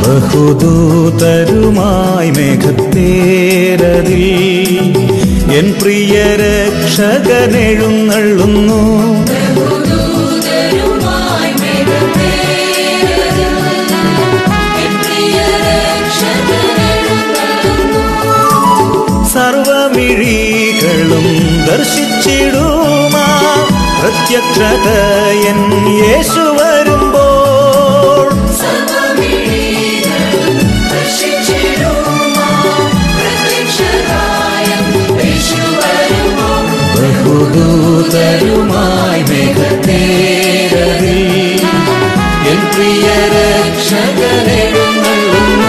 ബഹുദൂതരുമായി മേഘത്തേരതിൽ N പ്രിയ രക്ഷകനെഴുന്നള്ളുന്നു ദൂതരുമായി മേഘത്തേരതിൽ N പ്രിയ രക്ഷകനെഴുന്നള്ളുന്നു. സർവമിഴികളും ദർശിച്ചിടുമാ പ്രത്യക്ഷതയൻ യേശു വരുമ്പോൾ സർവ്വമിഴികളും ദർശിച്ചിടുമാ പ്രത്യക്ഷരായൻ യേശു വരുമ്പോൾ ബഹുദൂതരുമായി മേഘത്തേരതിൽ N പ്രിയ രക്ഷകനെഴുന്നള്ളുന്നു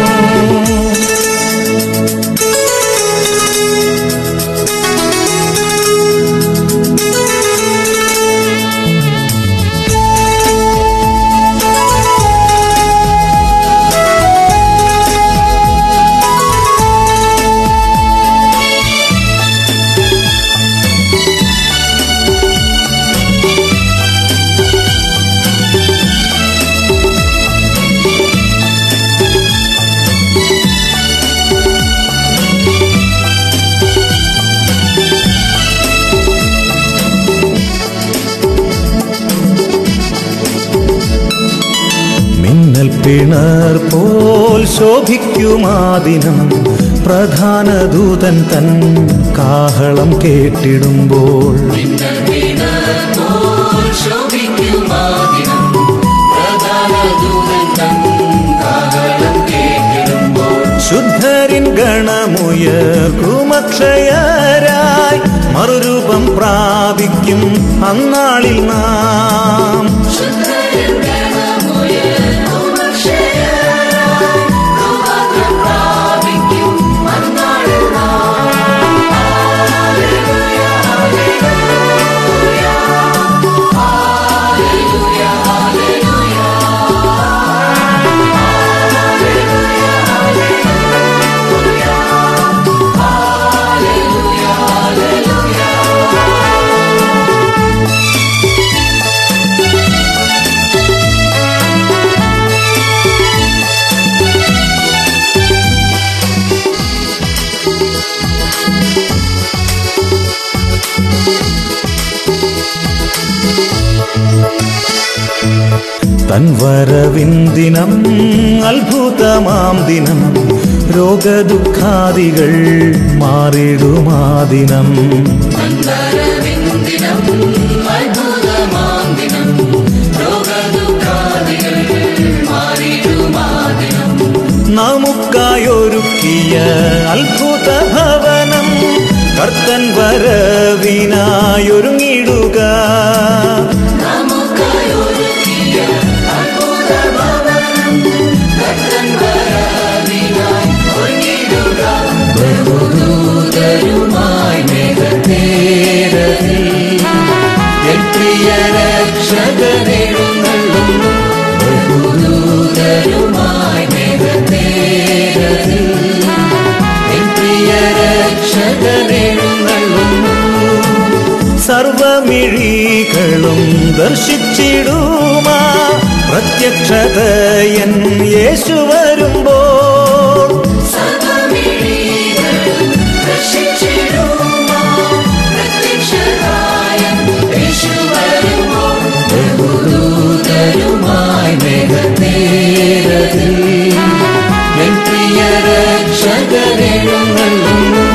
മിന്നൽ പിണർ പോൽ ശോഭിക്കുമാദിനം പ്രധാന ദൂതൻ തൻ കാഹളം കേട്ടിടുമ്പോൾ മിന്നൽ വീണപ്പോൾ ശോഭിക്കുമാദിനം പ്രധാന ദൂതൻ തൻ കാഹളം കേട്ടിടുമ്പോൾ ശുദ്ധരിൻ ഗണമുയർക്കുമക്ഷയരായി മറുരൂപം പ്രാപിക്കും അന്നാളിൽ നാം തൻ വരവിൻ ദിനം അത്ഭുതമാം ദിനം രോഗദുഃഖാദികൾ മാറിടുമാ ദിനം നമുക്കായൊരുക്കിയ അത്ഭുത ഭവനം കർത്തൻ വരവിനായൊരുങ്ങിടുക ബഹുദൂതരുമായി മേഘത്തേരതിൽ എൻ പ്രിയ രക്ഷകനെഴുന്നള്ളുന്നു ബഹുദൂതരുമായി മേഘത്തേരതിൽ എൻ പ്രിയ രക്ഷകനെഴുന്നള്ളുന്നു സർവമിഴികളും ദർശിച്ചിടുമാ പ്രത്യക്ഷതയൻ യേശു വരുമ്പോൾ ബഹുദൂതരുമായി മേഘത്തേരതിൽ എൻ പ്രിയ രക്ഷകനെഴുന്നള്ളുന്നു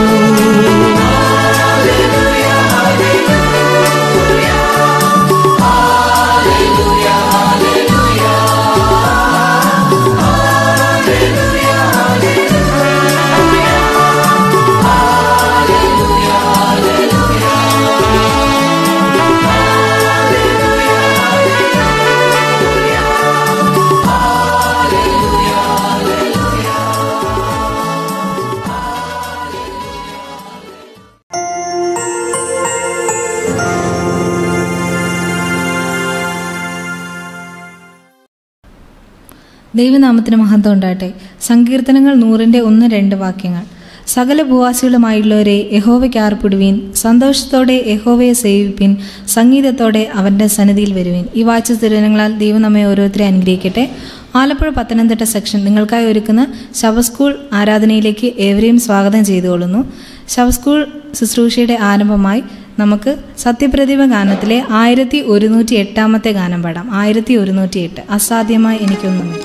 ദൈവനാമത്തിന് മഹത്വം ഉണ്ടാകട്ടെ സങ്കീർത്തനങ്ങൾ നൂറിൻ്റെ ഒന്ന് രണ്ട് വാക്യങ്ങൾ സകല ഭൂവാസികളുമായുള്ളവരെ യഹോവയ്ക്ക് ആർപ്പിടുവീൻ സന്തോഷത്തോടെ യഹോവയെ സേവിപ്പിൻ സംഗീതത്തോടെ അവൻ്റെ സന്നിധിയിൽ വരുവീൻ ഈ വാഴ്ച തിരുവനങ്ങളാൽ ദൈവം നമ്മെ ഓരോരുത്തരെ അനുഗ്രഹിക്കട്ടെ ആലപ്പുഴ പത്തനംതിട്ട സെക്ഷൻ നിങ്ങൾക്കായി ഒരുക്കുന്ന ശവസ്കൂൾ ആരാധനയിലേക്ക് ഏവരെയും സ്വാഗതം ചെയ്തുകൊള്ളുന്നു ശവസ്കൂൾ ശുശ്രൂഷയുടെ ആരംഭമായി നമുക്ക് സത്യപ്രതിഭ ഗാനത്തിലെ ആയിരത്തി ഒരുന്നൂറ്റി എട്ടാമത്തെ ഗാനം പാടാം ആയിരത്തി ഒരുന്നൂറ്റി എട്ട് അസാധ്യമായി എനിക്കൊന്നുമില്ല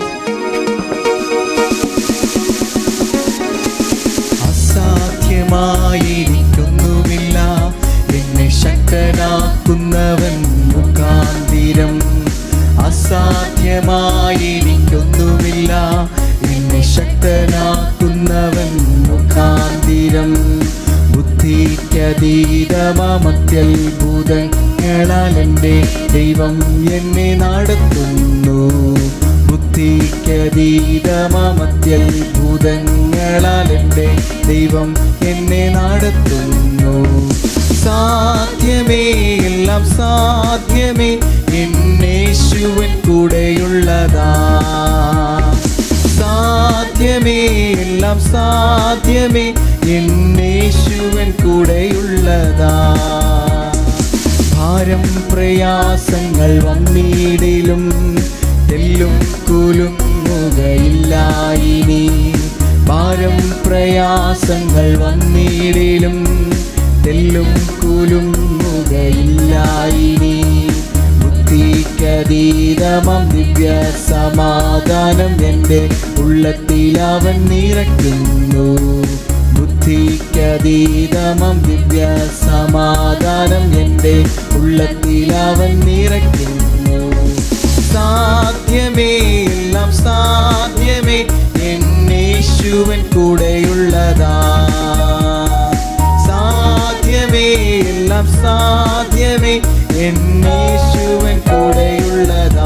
അസാധ്യമായിരിക്കൊന്നുമില്ല എന്നെ ശക്തനാക്കുന്നവൻ മുഖാന്തിരം അസാധ്യമായിരിക്കൊന്നുമില്ല എന്നെ ശക്തനാക്കുന്നവൻ മുഖാന്തിരം ബുദ്ധിക്കതീതമത്യത്ഭുതങ്ങളാൽ എൻ്റെ ദൈവം എന്നെ നടത്തുന്നു ബുദ്ധിക്കതീതമത്യത്ഭുതങ്ങളാൽ എൻ്റെ ദൈവം എന്നെ നടത്തുന്നു സാധ്യമേ എല്ലാം സാധ്യമേ എന്നേശുവൻ കൂടെയുള്ളതാ സാധ്യമേ എല്ലാം സാധ്യമേ എന്നേശുവൻ കൂടെയുള്ളതാ ഭാരം പ്രയാസങ്ങൾ വന്നിടിലും തെല്ലും കുലുങ്ങുകയില്ല ഇനി ഭാരം പ്രയാസങ്ങൾ വന്നിടിലും തെല്ലും കുലുങ്ങുകയില്ല ഇനി ബുദ്ധിക്കതീതമം ദിവ്യ സമാധാനം എൻ്റെ ഉള്ളത്തിൽ അവൻ നിറയ്ക്കുന്നു ബുദ്ധിക്കതീതമം ദിവ്യ സമാധാനം എൻ്റെ ഉള്ളത്തിൽ അവൻ നിറയ്ക്കുന്നു സാധ്യമേ എല്ലാം സാധ്യമേ എന്നേശുവൻ കൂടെയുള്ളതാ സാധ്യമേ എല്ലാം സാധ്യമേ എന്നേശുവൻ കൂടെയുള്ളതാ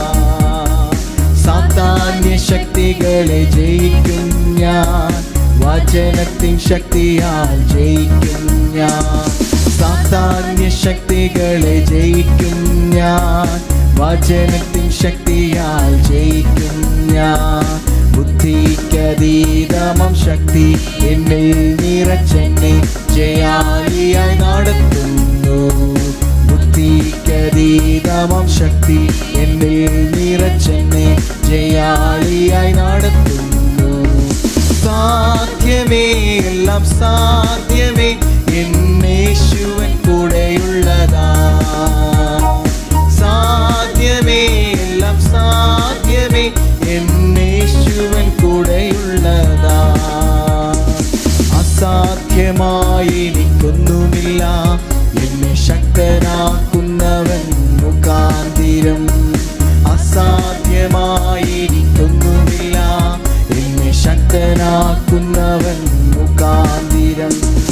സാത്താന്യ ശക്തികളെ ജയിക്കും ഞാൻ വചനത്തിൻ ശക്തിയാൽ ജയിക്കും ഞാൻ സാത്താന്യ ശക്തികളെ ജയിക്കും ഞാൻ വചനത്തിൻ ശക്തിയാൽ ജയിക്കും ഞാൻ ബുദ്ധിക്കതീതമം ശക്തി എന്നിൽ നിറച്ചെന്നെ ജയാലിയായി നടത്തുന്നു ബുദ്ധിക്കതീതമം ശക്തി എന്നിൽ നിറച്ചെന്നെ ജയാളിയായി നടത്തുന്നു സാധ്യമേ എല്ലാം സാധ്യമേ എന്നേശുവൻ കൂടെയുള്ളതാ സാധ്യമേ എല്ലാം സാധ്യമേ എന്നേശുവൻ കൂടെയുള്ളതാ അസാധ്യമായി എനിക്കൊന്നുമില്ല എന്നെ ശക്തനാക്കുന്നവൻ മുഖാന്തിരം അസാധ്യമായി എനിക്കൊന്നുമില്ല എന്നെ ശക്തനാക്കുന്നവൻ മുഖാന്തിരം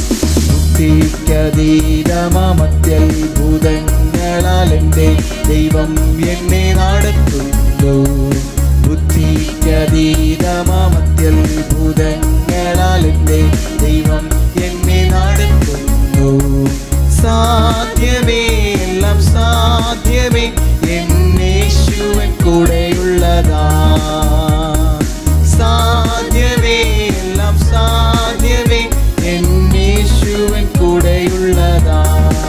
ബുദ്ധിക്കതീതമത്യത്ഭുതങ്ങളാൽ എൻ്റെ ദൈവം എന്നെ നടത്തുന്നു ബുദ്ധിക്കതീതമത്യത്ഭുതങ്ങളാൽ എൻ്റെ ദൈവം എന്നെ നടത്തുന്നു സാധ്യമേ എല്ലാം സാധ്യമേ എന്നേശുവൻ കൂടെയുള്ളതാ സാധ്യമേ എല്ലാം സാധ്യമേ എന്നേശുവൻ കൂടെയുള്ളതാ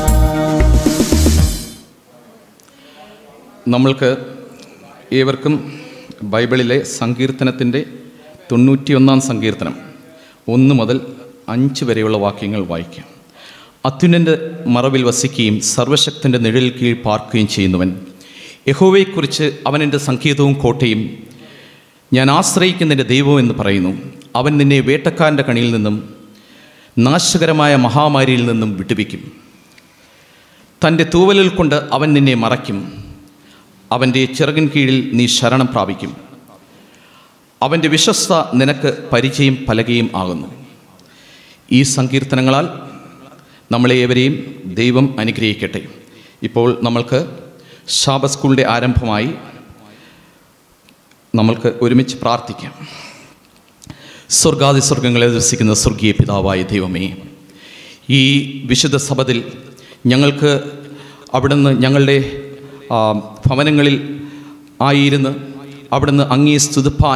നമ്മൾക്ക് ഏവർക്കും ബൈബിളിലെ സങ്കീർത്തനത്തിൻ്റെ തൊണ്ണൂറ്റിയൊന്നാം സങ്കീർത്തനം ഒന്ന് മുതൽ അഞ്ച് വരെയുള്ള വാക്യങ്ങൾ വായിക്കാം അത്യുന്നൻ്റെ മറവിൽ വസിക്കുകയും സർവശക്തൻ്റെ നിഴലിൽ കീഴ് പാർക്കുകയും ചെയ്യുന്നവൻ യഹോവയെക്കുറിച്ച് അവൻ എൻ്റെ സംഗീതവും കോട്ടയും ഞാൻ ആശ്രയിക്കുന്നതിൻ്റെ ദൈവം എന്ന് പറയുന്നു അവൻ നിന്നെ വേട്ടക്കാരൻ്റെ കണിയിൽ നിന്നും നാശകരമായ മഹാമാരിയിൽ നിന്നും വിട്ടുവിക്കും തൻ്റെ തൂവലിൽ കൊണ്ട് അവൻ നിന്നെ മറയ്ക്കും അവൻ്റെ ചിറകിൻ കീഴിൽ നീ ശരണം പ്രാപിക്കും അവൻ്റെ വിശ്വസ്ത നിനക്ക് പരിചയം പലകയും ആകുന്നു ഈ സങ്കീർത്തനങ്ങളാൽ നമ്മളെ ഏവരെയും ദൈവം അനുഗ്രഹിക്കട്ടെ ഇപ്പോൾ നമ്മൾക്ക് ശാപ സ്കൂളിൻ്റെ ആരംഭമായി നമ്മൾക്ക് ഒരുമിച്ച് പ്രാർത്ഥിക്കാം സ്വർഗാദി സ്വർഗങ്ങളെ വസിക്കുന്ന സ്വർഗീയ പിതാവായ ദൈവമേ ഈ വിശുദ്ധ സഭത്തിൽ ഞങ്ങൾക്ക് അവിടുന്ന് ഞങ്ങളുടെ ആ, ഭവനങ്ങളിൽ ആയിരുന്ന് അവിടുന്ന് അങ്ങേ സ്തുതിപ്പാൻ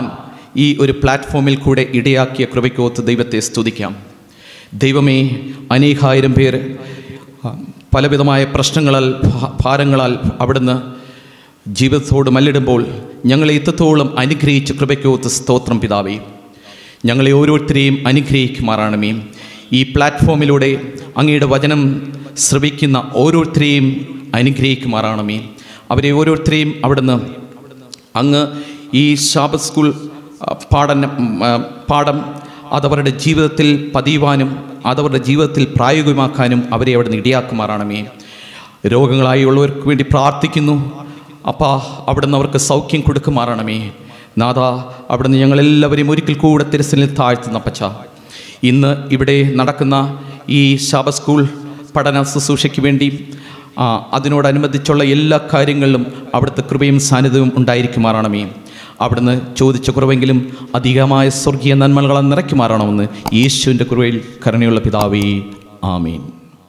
ഈ ഒരു പ്ലാറ്റ്ഫോമിൽ കൂടെ ഇടയാക്കിയ കൃപയ്ക്കോത്ത് ദൈവത്തെ സ്തുതിക്കാം ദൈവമേ അനേകായിരം പേർ ആ, പലവിധമായ പ്രശ്നങ്ങളാൽ ഭാ- ഭാരങ്ങളാൽ അവിടുന്ന് ജീവിതത്തോട് മല്ലിടുമ്പോൾ ഞങ്ങളെ ഇത്രത്തോളം അനുഗ്രഹിച്ച കൃപയ്ക്കോത്ത് സ്തോത്രം പിതാവേ ഞങ്ങളെ ഓരോരുത്തരെയും അനുഗ്രഹിക്കുമാറാണമേ ഈ പ്ലാറ്റ്ഫോമിലൂടെ അങ്ങയുടെ വചനം ശ്രവിക്കുന്ന ഓരോരുത്തരെയും അനുഗ്രഹിക്കുമാറാണമേ അവരെ ഓരോരുത്തരെയും അവിടുന്ന് അങ്ങ് ഈ ശാപ സ്കൂൾ ആ, പാഠനം ആ, പാഠം അതവരുടെ ജീവിതത്തിൽ പതിയുവാനും അതവരുടെ ജീവിതത്തിൽ പ്രായോഗികമാക്കാനും അവരെ അവിടെ ഇടയാക്കുമാറാണമേ രോഗങ്ങളായി ഉള്ളവർക്ക് വേണ്ടി പ്രാർത്ഥിക്കുന്നു അപ്പാ അവിടുന്ന് അവർക്ക് സൗഖ്യം കൊടുക്കുമാറാണമേ നാഥ അവിടുന്ന് ഞങ്ങളെല്ലാവരെയും ഒരിക്കൽ കൂടെ തിരച്ചിലിൽ താഴ്ത്തുന്ന പച്ച ഇന്ന് ഇവിടെ നടക്കുന്ന ഈ ശാപ സ്കൂൾ പഠന ശുശ്രൂഷയ്ക്ക് വേണ്ടി ആ, അതിനോടനുബന്ധിച്ചുള്ള എല്ലാ കാര്യങ്ങളിലും അവിടുത്തെ കൃപയും സാന്നിധ്യവും ഉണ്ടായിരിക്കുമാറാണമേ അവിടുന്ന് ചോദിച്ച കുറവെങ്കിലും അധികമായ സ്വർഗീയ നന്മകളെ നിറയ്ക്കുമാറാണമെന്ന് യേശുവിൻ്റെ കൃപയിൽ കരുണയുള്ള പിതാവേ ആമീൻ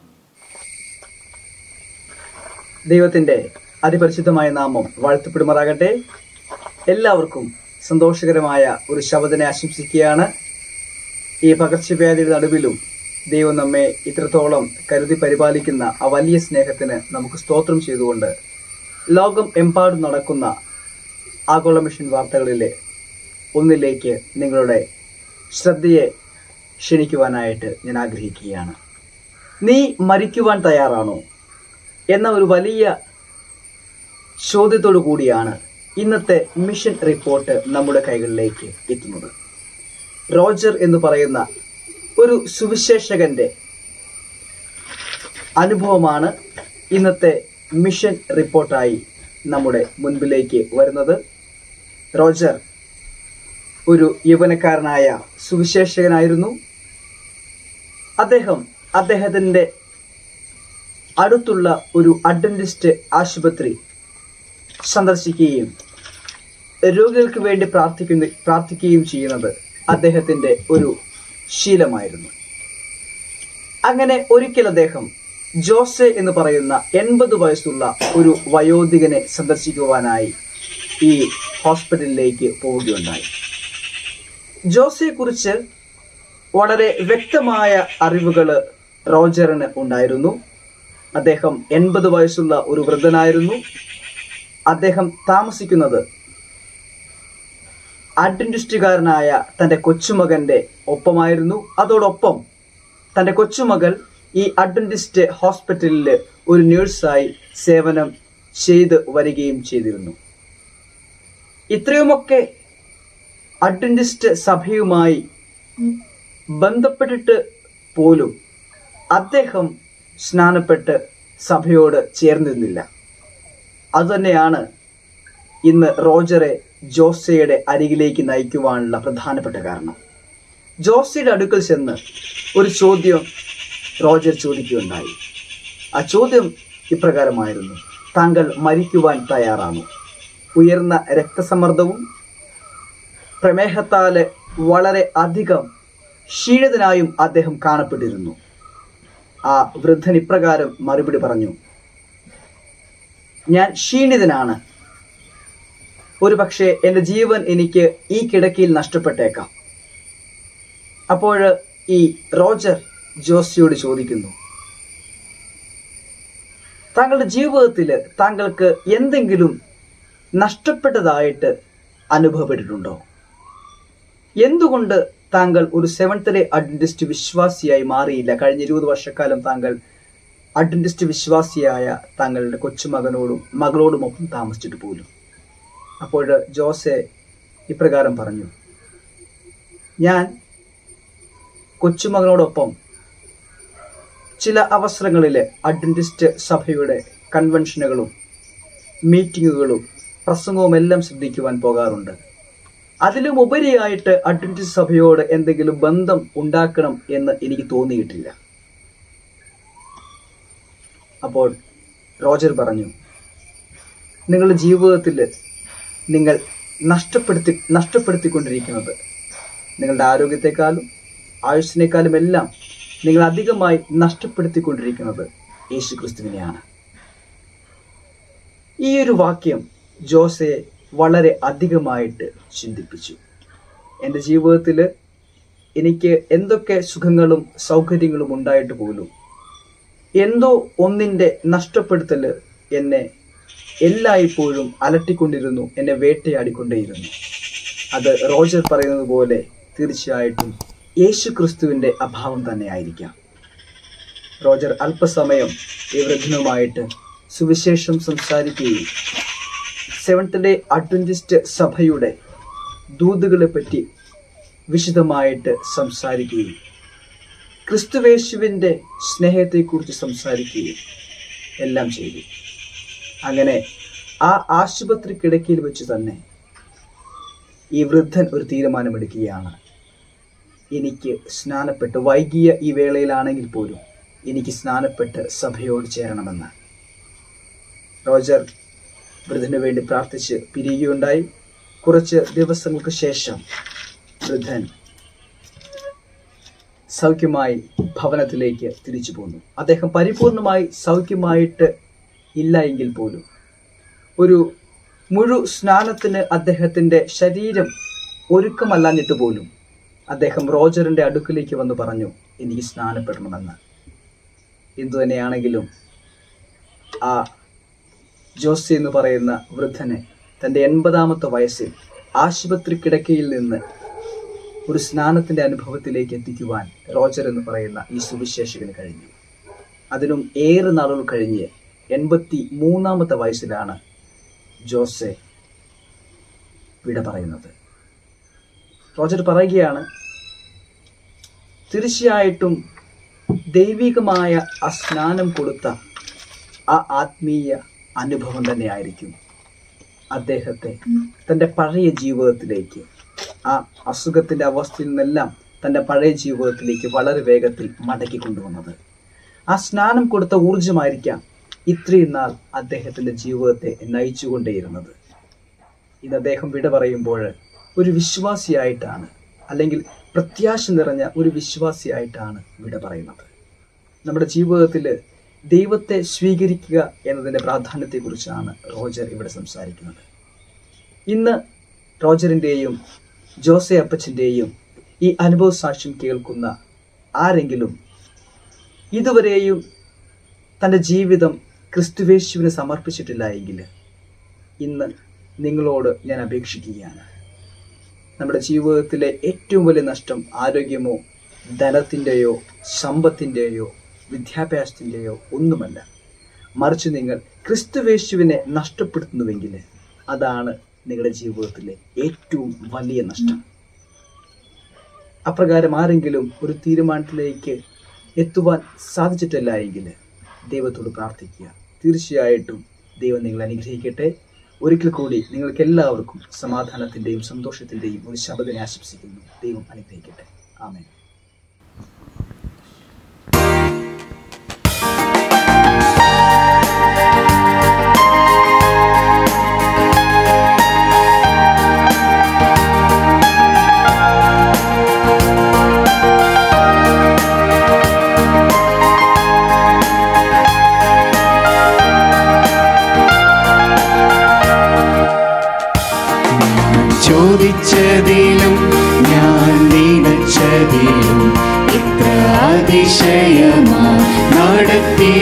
ദൈവത്തിന്റെ അതിപരിശുദ്ധമായ നാമം വാഴ്ത്തപ്പെടുമാറാകട്ടെ എല്ലാവർക്കും സന്തോഷകരമായ ഒരു ശബദനെ ആശംസിക്കുകയാണ് ഈ പകർച്ചവ്യാധിയുടെ നടുവിലും ദൈവം നമ്മെ ഇത്രത്തോളം കരുതി പരിപാലിക്കുന്ന ആ വലിയ സ്നേഹത്തിന് നമുക്ക് സ്തോത്രം ചെയ്തുകൊണ്ട് ലോകം എമ്പാടും നടക്കുന്ന ആഗോള മിഷൻ വാർത്തകളിലെ ഒന്നിലേക്ക് നിങ്ങളുടെ ശ്രദ്ധയെ ക്ഷണിക്കുവാനായിട്ട് ഞാൻ ആഗ്രഹിക്കുകയാണ് നീ മരിക്കുവാൻ തയ്യാറാണോ എന്ന ഒരു വലിയ ചോദ്യത്തോടു കൂടിയാണ് ഇന്നത്തെ മിഷൻ റിപ്പോർട്ട് നമ്മുടെ കൈകളിലേക്ക് എത്തുന്നത് റോജർ എന്ന് പറയുന്ന ഒരു സുവിശേഷകന്റെ അനുഭവമാണ് ഇന്നത്തെ മിഷൻ റിപ്പോർട്ടായി നമ്മുടെ മുൻപിലേക്ക് വരുന്നത് റോജർ ഒരു യൗവനക്കാരനായ സുവിശേഷകനായിരുന്നു അദ്ദേഹം അദ്ദേഹത്തിന്റെ അടുത്തുള്ള ഒരു അഡ്വന്റിസ്റ്റ് ആശുപത്രി സന്ദർശിക്കുകയും രോഗികൾക്ക് വേണ്ടി പ്രാർത്ഥിക്കുന്ന പ്രാർത്ഥിക്കുകയും ചെയ്യുന്നത് അദ്ദേഹത്തിന്റെ ഒരു ശീലമായിരുന്നു അങ്ങനെ ഒരിക്കൽ അദ്ദേഹം ജോസെ എന്ന് പറയുന്ന എൺപത് വയസ്സുള്ള ഒരു വയോധികനെ സന്ദർശിക്കുവാനായി ഈ ഹോസ്പിറ്റലിലേക്ക് പോവുകയുണ്ടായി ജോസയെ കുറിച്ച് വളരെ വ്യക്തമായ അറിവുകൾ റോജറിന് ഉണ്ടായിരുന്നു അദ്ദേഹം എൺപത് വയസ്സുള്ള ഒരു വൃദ്ധനായിരുന്നു അദ്ദേഹം താമസിക്കുന്നത് അഡ്വന്റിസ്റ്റുകാരനായ തന്റെ കൊച്ചുമകന്റെ ഒപ്പമായിരുന്നു അതോടൊപ്പം തന്റെ കൊച്ചുമകൾ ഈ അഡ്വന്റിസ്റ്റ് ഹോസ്പിറ്റലിൽ ഒരു നേഴ്സായി സേവനം ചെയ്ത് വരികയും ചെയ്തിരുന്നു ഇത്രയുമൊക്കെ അഡ്വന്റിസ്റ്റ് സഭയുമായി ബന്ധപ്പെട്ടിട്ട് പോലും അദ്ദേഹം സ്നാനപ്പെട്ട് സഭയോട് ചേർന്നിരുന്നില്ല അതുതന്നെയാണ് ഇന്ന് റോജറെ ജോസയുടെ അരികിലേക്ക് നയിക്കുവാനുള്ള പ്രധാനപ്പെട്ട കാരണം ജോസയുടെ അടുക്കൽ ചെന്ന് ഒരു ചോദ്യം റോജർ ചോദിക്കുകയുണ്ടായി ആ ചോദ്യം ഇപ്രകാരമായിരുന്നു താങ്കൾ മരിക്കുവാൻ തയ്യാറാണോ ഉയർന്ന രക്തസമ്മർദ്ദവും പ്രമേഹത്താല് വളരെ അധികം ക്ഷീണിതനായും അദ്ദേഹം കാണപ്പെട്ടിരുന്നു ആ വൃദ്ധൻ ഇപ്രകാരം മറുപടി പറഞ്ഞു ഞാൻ ക്ഷീണിതനാണ് ഒരു പക്ഷേ എൻ്റെ ജീവൻ എനിക്ക് ഈ കിടക്കയിൽ നഷ്ടപ്പെട്ടേക്കാം അപ്പോൾ ഈ റോജർ ജോസിയോട് ചോദിക്കുന്നു താങ്കളുടെ ജീവിതത്തിൽ താങ്കൾക്ക് എന്തെങ്കിലും നഷ്ടപ്പെട്ടതായിട്ട് അനുഭവപ്പെട്ടിട്ടുണ്ടോ എന്തുകൊണ്ട് താങ്കൾ ഒരു സെവൻത്ത് ഡേ അഡ്വന്റിസ്റ്റ് വിശ്വാസിയായി മാറിയില്ല കഴിഞ്ഞ ഇരുപത് വർഷക്കാലം താങ്കൾ അഡ്വന്റിസ്റ്റ് വിശ്വാസിയായ താങ്കളുടെ കൊച്ചുമകനോടും മകളോടുമൊപ്പം താമസിച്ചിട്ട് പോലും അപ്പോൾ ജോസെ ഇപ്രകാരം പറഞ്ഞു ഞാൻ കൊച്ചുമകനോടൊപ്പം ചില അവസരങ്ങളിൽ അഡ്വന്റിസ്റ്റ് സഭയുടെ കൺവെൻഷനുകളും മീറ്റിങ്ങുകളും പ്രസംഗവും എല്ലാം ശ്രദ്ധിക്കുവാൻ പോകാറുണ്ട് അതിലും ഉപരിയായിട്ട് അഡ്വന്റിസ്റ്റ് സഭയോട് എന്തെങ്കിലും ബന്ധം ഉണ്ടാക്കണം എന്ന് എനിക്ക് തോന്നിയിട്ടില്ല അപ്പോൾ റോജർ പറഞ്ഞു നിങ്ങളുടെ ജീവിതത്തിൽ നിങ്ങൾ നഷ്ടപ്പെടുത്തി നഷ്ടപ്പെടുത്തിക്കൊണ്ടിരിക്കുന്നത് നിങ്ങളുടെ ആരോഗ്യത്തെക്കാളും ആയുസ്സിനേക്കാളും എല്ലാം നിങ്ങൾ അധികമായി നഷ്ടപ്പെടുത്തിക്കൊണ്ടിരിക്കുന്നത് യേശു ക്രിസ്തുവിനെയാണ് ഈ ഒരു വാക്യം ജോസയെ വളരെ അധികമായിട്ട് ചിന്തിപ്പിച്ചു എൻ്റെ ജീവിതത്തിൽ എനിക്ക് എന്തൊക്കെ സുഖങ്ങളും സൗകര്യങ്ങളും ഉണ്ടായിട്ട് പോലും എന്തോ ഒന്നിൻ്റെ നഷ്ടപ്പെടുത്തൽ എന്നെ എല്ലായ്പ്പോഴും അലട്ടിക്കൊണ്ടിരുന്നു എന്നെ വേട്ടയാടിക്കൊണ്ടേയിരുന്നു അത് റോജർ പറയുന്നത് പോലെ തീർച്ചയായിട്ടും യേശു ക്രിസ്തുവിൻ്റെ അഭാവം തന്നെ ആയിരിക്കാം റോജർ അല്പസമയം ഈ വൃദ്ധനുമായിട്ട് സുവിശേഷം സംസാരിക്കുകയും സെവൻത്ത് ഡേ അഡ്വഞ്ചിസ്റ്റ് സഭയുടെ ദൂതുകളെ പറ്റി വിശദമായിട്ട് സംസാരിക്കുകയും ക്രിസ്തുവേശുവിൻ്റെ സ്നേഹത്തെക്കുറിച്ച് സംസാരിക്കുകയും എല്ലാം ചെയ്തു അങ്ങനെ ആ ആശുപത്രി കിടക്കയിൽ വെച്ച് തന്നെ ഈ വൃദ്ധൻ ഒരു തീരുമാനമെടുക്കുകയാണ് എനിക്ക് സ്നാനപ്പെട്ട് വൈകിയ ഈ വേളയിലാണെങ്കിൽ പോലും എനിക്ക് സ്നാനപ്പെട്ട് സഭയോട് ചേരണമെന്ന് റോജർ വൃദ്ധന് വേണ്ടി പ്രാർത്ഥിച്ച് പിരിയുകയുണ്ടായി കുറച്ച് ദിവസങ്ങൾക്ക് ശേഷം വൃദ്ധൻ സൗഖ്യമായി ഭവനത്തിലേക്ക് തിരിച്ചു പോന്നു അദ്ദേഹം പരിപൂർണമായി സൗഖ്യമായിട്ട് ഇല്ല എങ്കിൽ പോലും ഒരു മുഴു സ്നാനത്തിന് അദ്ദേഹത്തിൻ്റെ ശരീരം ഒരുക്കമല്ലാഞ്ഞിട്ട് പോലും അദ്ദേഹം റോജറിൻ്റെ അടുക്കിലേക്ക് വന്ന് പറഞ്ഞു എനിക്ക് സ്നാനപ്പെടണമെന്ന് എന്തു തന്നെയാണെങ്കിലും ആ ജോസി എന്ന് പറയുന്ന വൃദ്ധനെ തൻ്റെ എൺപതാമത്തെ വയസ്സിൽ ആശുപത്രി കിടക്കയിൽ നിന്ന് ഒരു സ്നാനത്തിൻ്റെ അനുഭവത്തിലേക്ക് എത്തിക്കുവാൻ റോജർ എന്ന് പറയുന്ന ഈ സുവിശേഷകന് കഴിഞ്ഞു അതിനും ഏറെ നാളുകൾ കഴിഞ്ഞ് എൺപത്തി മൂന്നാമത്തെ വയസ്സിലാണ് ജോസെ വിട പറയുന്നത് റോജർ പറയുകയാണ് തീർച്ചയായിട്ടും ദൈവികമായ ആ സ്നാനം കൊടുത്ത ആ ആത്മീയ അനുഭവം തന്നെയായിരിക്കും അദ്ദേഹത്തെ തൻ്റെ പഴയ ജീവിതത്തിലേക്ക് ആ അസുഖത്തിൻ്റെ അവസ്ഥയിൽ നിന്നെല്ലാം തൻ്റെ പഴയ ജീവിതത്തിലേക്ക് വളരെ വേഗത്തിൽ മടക്കി കൊണ്ടുവന്നത് ആ സ്നാനം കൊടുത്ത ഊർജമായിരിക്കാം ഇത്രയും നാൾ അദ്ദേഹത്തിൻ്റെ ജീവിതത്തെ നയിച്ചുകൊണ്ടേയിരുന്നത് ഇന്ന് അദ്ദേഹം വിട പറയുമ്പോൾ ഒരു വിശ്വാസിയായിട്ടാണ് അല്ലെങ്കിൽ പ്രത്യാശ നിറഞ്ഞ ഒരു വിശ്വാസിയായിട്ടാണ് വിട പറയുന്നത് നമ്മുടെ ജീവിതത്തിൽ ദൈവത്തെ സ്വീകരിക്കുക എന്നതിൻ്റെ പ്രാധാന്യത്തെക്കുറിച്ചാണ് റോജർ ഇവിടെ സംസാരിക്കുന്നത് ഇന്ന് റോജറിൻ്റെയും ജോസെ അപ്പച്ചൻ്റെയും ഈ അനുഭവ സാക്ഷ്യം കേൾക്കുന്ന ആരെങ്കിലും ഇതുവരെയും തൻ്റെ ജീവിതം ക്രിസ്തുവേശുവിന് സമർപ്പിച്ചിട്ടില്ല എങ്കിൽ ഇന്ന് നിങ്ങളോട് ഞാൻ അപേക്ഷിക്കുകയാണ് നമ്മുടെ ജീവിതത്തിലെ ഏറ്റവും വലിയ നഷ്ടം ആരോഗ്യമോ ധനത്തിൻ്റെയോ സമ്പത്തിൻ്റെയോ വിദ്യാഭ്യാസത്തിൻ്റെയോ ഒന്നുമല്ല മറിച്ച് നിങ്ങൾ ക്രിസ്തുവേശുവിനെ നഷ്ടപ്പെടുത്തുന്നുവെങ്കിൽ അതാണ് നിങ്ങളുടെ ജീവിതത്തിലെ ഏറ്റവും വലിയ നഷ്ടം അപ്രകാരം ആരെങ്കിലും ഒരു തീരുമാനത്തിലേക്ക് എത്തുവാൻ സാധിച്ചിട്ടില്ല എങ്കിൽ ദൈവത്തോട് പ്രാർത്ഥിക്കുക തീർച്ചയായിട്ടും ദൈവം നിങ്ങളെ അനുഗ്രഹിക്കട്ടെ ഒരിക്കൽ കൂടി നിങ്ങൾക്ക് എല്ലാവർക്കും സമാധാനത്തിൻ്റെയും സന്തോഷത്തിൻ്റെയും ഒരു ശബ്ദനെ ആശംസിക്കുന്നു ദൈവം അനുഗ്രഹിക്കട്ടെ ആമേൻ ചോദിച്ചതിലും ഞാൻ നിനച്ചതിലും ഇത്ര അതിശയമാ നടത്തി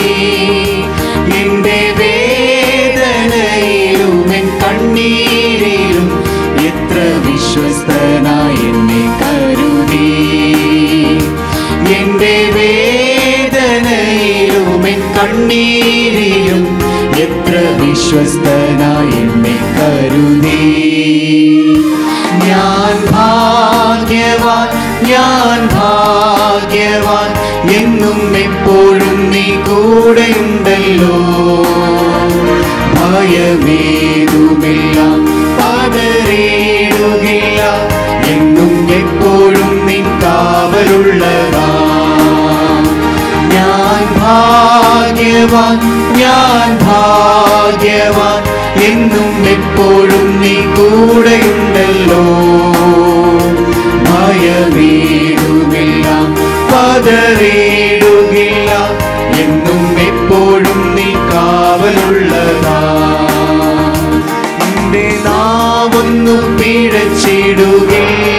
എന്റെ വേദനയിലും എൻ കണ്ണീരിലും എത്ര വിശ്വസ്തനായി എന്നെ കരുതി എന്റെ വേദനയിലും എൻ കണ്ണീരിലും എത്ര വിശ്വസ്തനായി എന്നെ കരുതി ഞാൻ ഭാഗ്യവാൻ ഞാൻ ഭാഗ്യവാൻ എന്നും എപ്പോഴും നീ കൂടെയുണ്ടല്ലോ ഭയമേതുമില്ല പതറിയിടുകയില്ല എന്നും എപ്പോഴും നിൻ കാവലുള്ളതാ ഞാൻ ഭാഗ്യവാൻ ഞാൻ ഭാഗ്യവാൻ എന്നും എപ്പോഴും നീ കൂടെയുണ്ടല്ലോ ഭയമേടുമില്ല പതറിയിടുകില്ല എന്നും എപ്പോഴും നീ കാവലുള്ളതാ എന്റെ നാവൊന്നു പിഴച്ചിടുകേ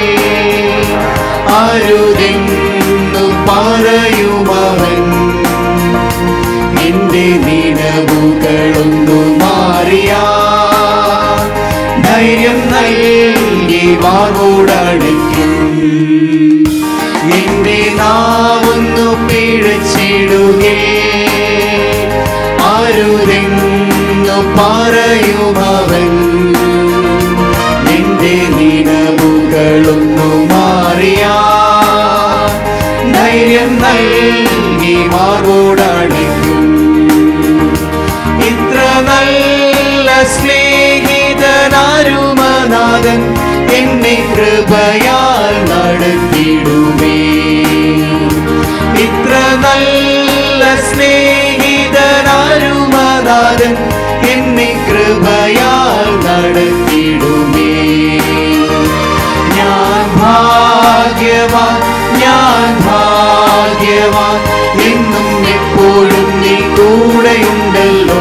അരുതെന്നു പറയുമവൻ എന്റെ നിലവുകളൊന്നു മാറിയാ ധൈര്യം നൽകി വാങ്ങോടടിക്കും എന്റെ നാവൊന്നു പിഴച്ചിടുകേ അരുതെന്നു പറയുമവൻ നിന്റെ നിലവുകളൊന്നു മാറിയാ ധൈര്യം നൽകി മാറോടടിക്കും ഇത്ര നല്ല സ്നേഹിതനാരുമനാഥൻ എന്നെ കൃപയാൽ നടത്തിടുമേ ഇത്ര നല്ല സ്നേഹിതനാരുമനാഥൻ എന്നെ കൃപയാൽ നടത്തിടുമേ ഞാൻ ഭാഗ്യവാൻ ഞാൻ ഭാഗ്യവാൻ എന്നും എപ്പോഴും നീ കൂടെയുണ്ടല്ലോ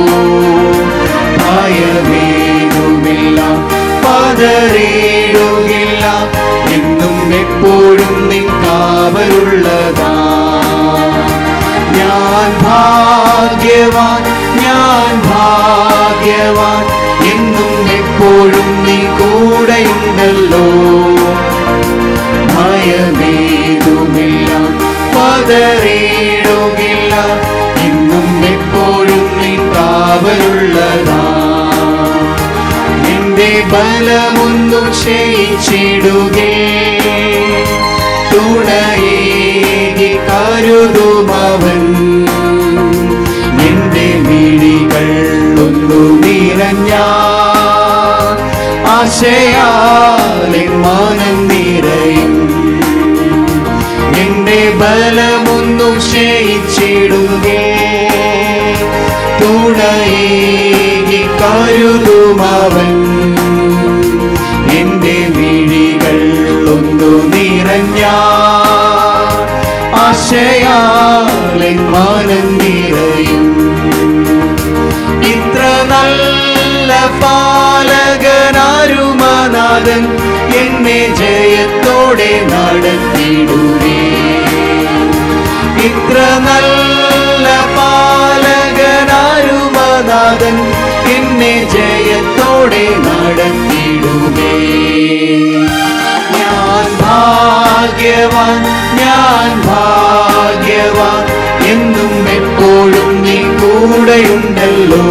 ഭയമേതുമില്ല പതറിയിടുകില്ല എന്നും എപ്പോഴും നിൻ കാവലുള്ളതാ ഞാൻ ഭാഗ്യവാൻ ഞാൻ ഭാഗ്യവാൻ എന്നും എപ്പോഴും നീ കൂടെയുണ്ടല്ലോ ഭയമേതുമില്ല പതറിയിടുകില്ല എന്നും എപ്പോഴും നീ കാവലുള്ളതാ നിന്റെ ബലമൊന്നു ക്ഷയിച്ചിടുകേ തുണയേകി കരുതുമവൻ നിന്റെ മിഴികൾ ഒന്നു നിറഞ്ഞ ആശയാലെ മനം നിറയും നിന്റെ ബലമൊന്നു ക്ഷയിച്ചിടുകേ തുണയേകി കരുതുമവൻ എന്റെ മിഴികൾ ഒന്നു നിറഞ്ഞ ആശയാലെ മനം നിറയും ഇത്ര നല്ല പാലകനാരുമനാഥൻ എന്നെ ജയത്തോടെ നടത്തിടുവേ ഇത്ര നല്ല പാലകനാരുമനാഥൻ എന്നെ ജയത്തോടെ നടത്തിടുവേ ഞാൻ ഭാഗ്യവാൻ ഞാൻ ഭാഗ്യവാൻ എന്നും എപ്പോഴും നീ കൂടെയുണ്ടല്ലോ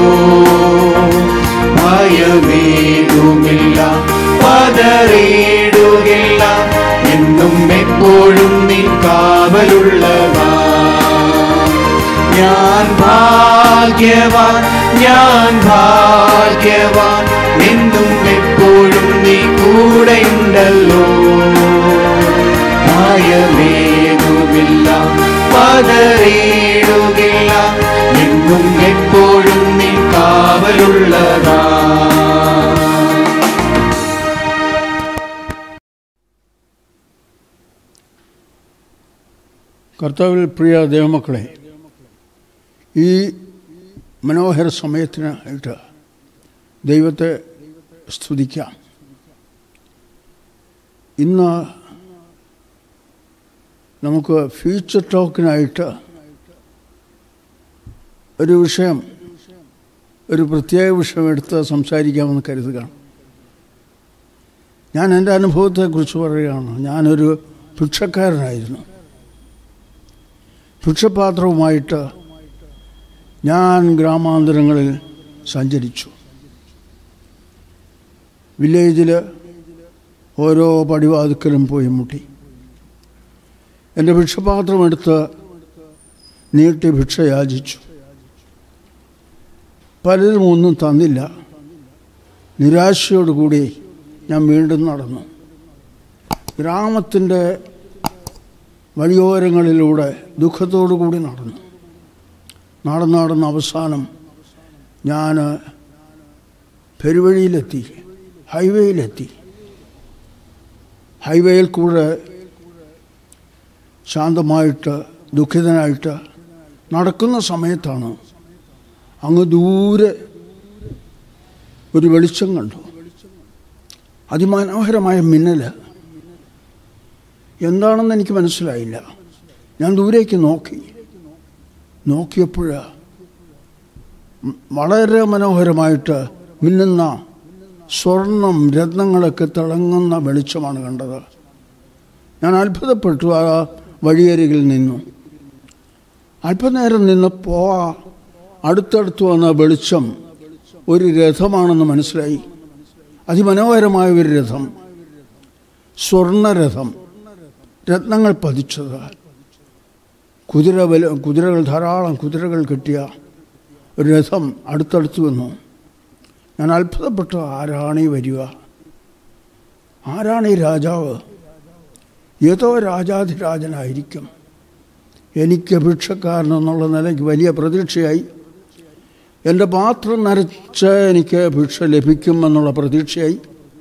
ഭയമേതുമില്ല പതറിയിടുകില്ല എന്നും എപ്പോഴും നീ കാവലുള്ളതാ ഞാൻ ഭാഗ്യവാൻ ഞാൻ ഭാഗ്യവാൻ എന്നും എപ്പോഴും നീ കൂടെയുണ്ടല്ലോ ഭയമേതുമില്ല പതറിയിടുകില്ല എന്നും എപ്പോഴും നീ കാവലുള്ളതാ കർത്താവിൽ പ്രിയ ദേവമക്കളെ ഈ മനോഹര സമയത്തിനായിട്ട് ദൈവത്തെ സ്തുതിക്കാം ഇന്ന് നമുക്ക് ഫ്യൂച്ചർ ടോക്കിനായിട്ട് ഒരു വിഷയം ഒരു പ്രത്യേക വിഷയം എടുത്ത് സംസാരിക്കാമെന്ന് കരുതുകയാണ് ഞാൻ എൻ്റെ അനുഭവത്തെക്കുറിച്ച് പറയുകയാണ് ഞാനൊരു ഭിക്ഷക്കാരനായിരുന്നു ഭിക്ഷപാത്രവുമായിട്ട് ഞാൻ ഗ്രാമാന്തരങ്ങളിൽ സഞ്ചരിച്ചു വില്ലേജിൽ ഓരോ പടിവാതുക്കലും പോയി മുട്ടി എൻ്റെ ഭിക്ഷപാത്രം എടുത്ത് നീട്ടി ഭിക്ഷ യാചിച്ചു പലരും ഒന്നും തന്നില്ല നിരാശയോടുകൂടി ഞാൻ വീണ്ടും നടന്നു ഗ്രാമത്തിൻ്റെ വഴിയോരങ്ങളിലൂടെ ദുഃഖത്തോടു കൂടി നടന്നു നടന്ന് നടന്ന് അവസാനം ഞാൻ പെരുവഴിയിലെത്തി ഹൈവേയിലെത്തി ഹൈവേയിൽ കൂടെ ശാന്തമായിട്ട് ദുഃഖിതനായിട്ട് നടക്കുന്ന സമയത്താണ് അങ്ങ് ദൂരെ ഒരു വെളിച്ചം കണ്ടു അതിമനോഹരമായ മിന്നൽ എന്താണെന്ന് എനിക്ക് മനസ്സിലായില്ല ഞാൻ ദൂരേക്ക് നോക്കി നോക്കിയപ്പോൾ വളരെ മനോഹരമായിട്ട് മിന്നുന്ന സ്വർണം രത്നങ്ങളൊക്കെ തിളങ്ങുന്ന വെളിച്ചമാണ് കണ്ടത് ഞാൻ അത്ഭുതപ്പെട്ടു ആ വഴിയരികിൽ നിന്നു അല്പനേരം നിന്നപ്പോൾ ആ അടുത്തടുത്ത് വന്ന വെളിച്ചം ഒരു രഥമാണെന്ന് മനസ്സിലായി അതിമനോഹരമായ ഒരു രഥം സ്വർണരഥം രത്നങ്ങൾ പതിച്ചത് കുതിര ബല കുതിരകൾ ധാരാളം കുതിരകൾ കെട്ടിയ ഒരു രഥം അടുത്തടുത്ത് വന്നു ഞാൻ അത്ഭുതപ്പെട്ടു ആരാണ് ഈ വരിക ആരാണ് ഈ രാജാവ് ഏതോ രാജാധിരാജനായിരിക്കും എനിക്ക് ഭിക്ഷക്കാരൻ എന്നുള്ള നിലയ്ക്ക് വലിയ പ്രതീക്ഷയായി എൻ്റെ പാത്രം നരച്ച് എനിക്ക് ഭിക്ഷ ലഭിക്കുമെന്നുള്ള പ്രതീക്ഷയായി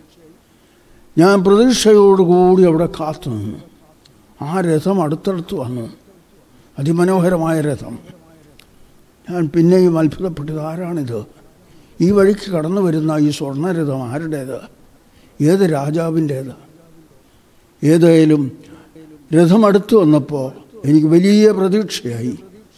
ഞാൻ പ്രതീക്ഷയോടുകൂടി അവിടെ കാത്തു നിന്നു ആ രഥം അടുത്തടുത്ത് വന്നു അതിമനോഹരമായ രഥം ഞാൻ പിന്നെയും അത്ഭുതപ്പെട്ടത് ആരാണിത് ഈ വഴിക്ക് കടന്നു വരുന്ന ഈ സ്വർണ്ണരഥം ആരുടേത് ഏത് രാജാവിൻ്റേത് ഏതായാലും രഥം അടുത്ത് വന്നപ്പോൾ എനിക്ക് വലിയ പ്രതീക്ഷയായി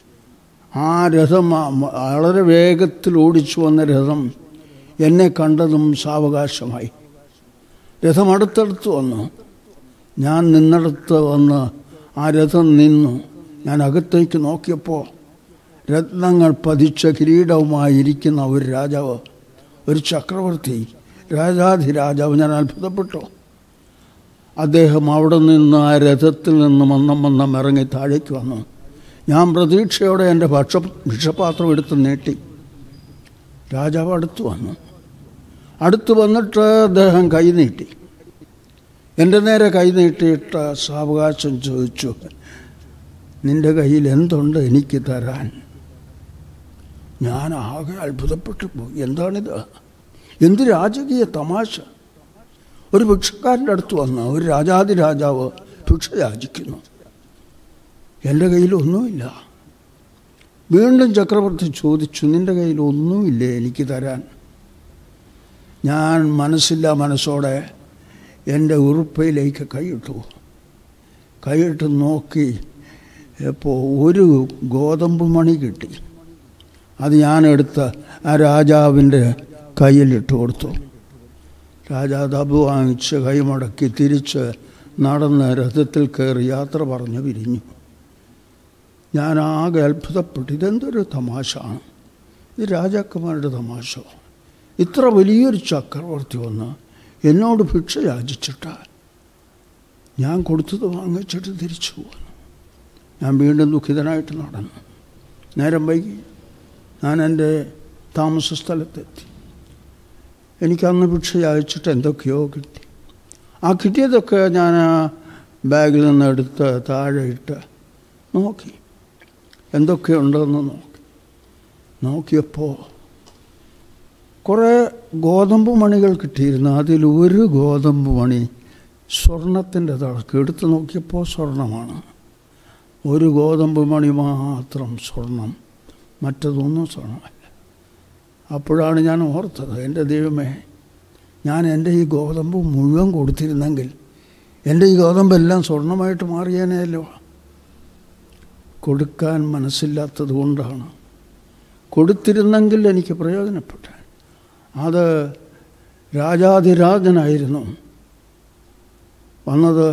ആ രഥം ആ- വളരെ വേഗത്തിൽ ഓടിച്ചു വന്ന രഥം എന്നെ കണ്ടതും സാവകാശമായി രഥം അടുത്തടുത്ത് വന്നു ഞാൻ നിന്നിടത്ത് വന്ന് ആ രഥം നിന്നു ഞാൻ അകത്തേക്ക് നോക്കിയപ്പോൾ രത്നങ്ങൾ പതിച്ച കിരീടവുമായിരിക്കുന്ന ഒരു രാജാവ് ഒരു ചക്രവർത്തി രാജാധിരാജാവ് ഞാൻ അത്ഭുതപ്പെട്ടു അദ്ദേഹം അവിടെ നിന്ന് ആ രഥത്തിൽ നിന്ന് മന്നം മന്നം ഇറങ്ങി താഴേക്ക് വന്നു ഞാൻ പ്രതീക്ഷയോടെ എൻ്റെ ഭക്ഷ ഭിക്ഷപാത്രം എടുത്ത് നീട്ടി രാജാവ് അടുത്ത് വന്നു അടുത്ത് വന്നിട്ട് അദ്ദേഹം കൈ നീട്ടി എൻ്റെ നേരെ കൈ നീട്ടിയിട്ട് സാവകാശം ചോദിച്ചു നിൻ്റെ കയ്യിൽ എന്തുണ്ട് എനിക്ക് തരാൻ ഞാൻ ആകെ അത്ഭുതപ്പെട്ടു പോയി എന്താണിത് എന്ത് രാജകീയ തമാശ ഒരു ഭിക്ഷക്കാരൻ്റെ അടുത്ത് വന്ന് ഒരു രാജാതി രാജാവ് ഭിക്ഷ യാചിക്കുന്നു എൻ്റെ കയ്യിൽ ഒന്നുമില്ല വീണ്ടും ചക്രവർത്തി ചോദിച്ചു നിൻ്റെ കയ്യിൽ ഒന്നുമില്ലേ എനിക്ക് തരാൻ ഞാൻ മനസ്സില്ല മനസ്സോടെ എൻ്റെ ഉറുപ്പയിലേക്ക് കൈയിട്ടു കൈയിട്ട് നോക്കി ഇപ്പോൾ ഒരു ഗോതമ്പ് മണി കിട്ടി അത് ഞാനെടുത്ത് ആ രാജാവിൻ്റെ കയ്യിലിട്ട് കൊടുത്തു രാജാവ് അത് വാങ്ങിച്ച് കൈമടക്കി തിരിച്ച് നടന്ന് രഥത്തിൽ കയറി യാത്ര പറഞ്ഞ് പിരിഞ്ഞു ഞാൻ ആകെ അത്ഭുതപ്പെട്ടു ഇതെന്തൊരു തമാശയാണ് ഇത് രാജാക്കന്മാരുടെ തമാശ ഇത്ര വലിയൊരു ചക്രവർത്തി വന്ന് എന്നോട് ഭിക്ഷ യാചിച്ചിട്ട് ഞാൻ കൊടുത്തത് വാങ്ങിച്ചിട്ട് തിരിച്ചു പോന്നു ഞാൻ വീണ്ടും ദുഃഖിതനായിട്ട് നടന്നു നേരം വൈകി ഞാൻ എൻ്റെ താമസ സ്ഥലത്തെത്തി എനിക്ക് അന്ന് ഭിക്ഷ യാചിച്ചിട്ട് എന്തൊക്കെയോ കിട്ടി ആ കിട്ടിയതൊക്കെ ഞാൻ ആ ബാഗിൽ നിന്ന് എടുത്ത് താഴെ ഇട്ട് നോക്കി എന്തൊക്കെയുണ്ടെന്ന് നോക്കി നോക്കിയപ്പോൾ കുറേ ഗോതമ്പ് മണികൾ കിട്ടിയിരുന്നു അതിൽ ഒരു ഗോതമ്പ് മണി സ്വർണത്തിൻ്റെ തളക്ക് എടുത്ത് നോക്കിയപ്പോൾ സ്വർണമാണ് ഒരു ഗോതമ്പ് മണി മാത്രം സ്വർണം മറ്റതൊന്നും സ്വർണമല്ല അപ്പോഴാണ് ഞാൻ ഓർത്തത് എൻ്റെ ദൈവമേ ഞാൻ എൻ്റെ ഈ ഗോതമ്പ് മുഴുവൻ കൊടുത്തിരുന്നെങ്കിൽ എൻ്റെ ഈ ഗോതമ്പെല്ലാം സ്വർണമായിട്ട് മാറിയേനെയല്ലോ കൊടുക്കാൻ മനസ്സില്ലാത്തത് കൊണ്ടാണ് കൊടുത്തിരുന്നെങ്കിൽ എനിക്ക് പ്രയോജനപ്പെട്ട അത് രാജാതിരാജനായിരുന്നു വന്നത്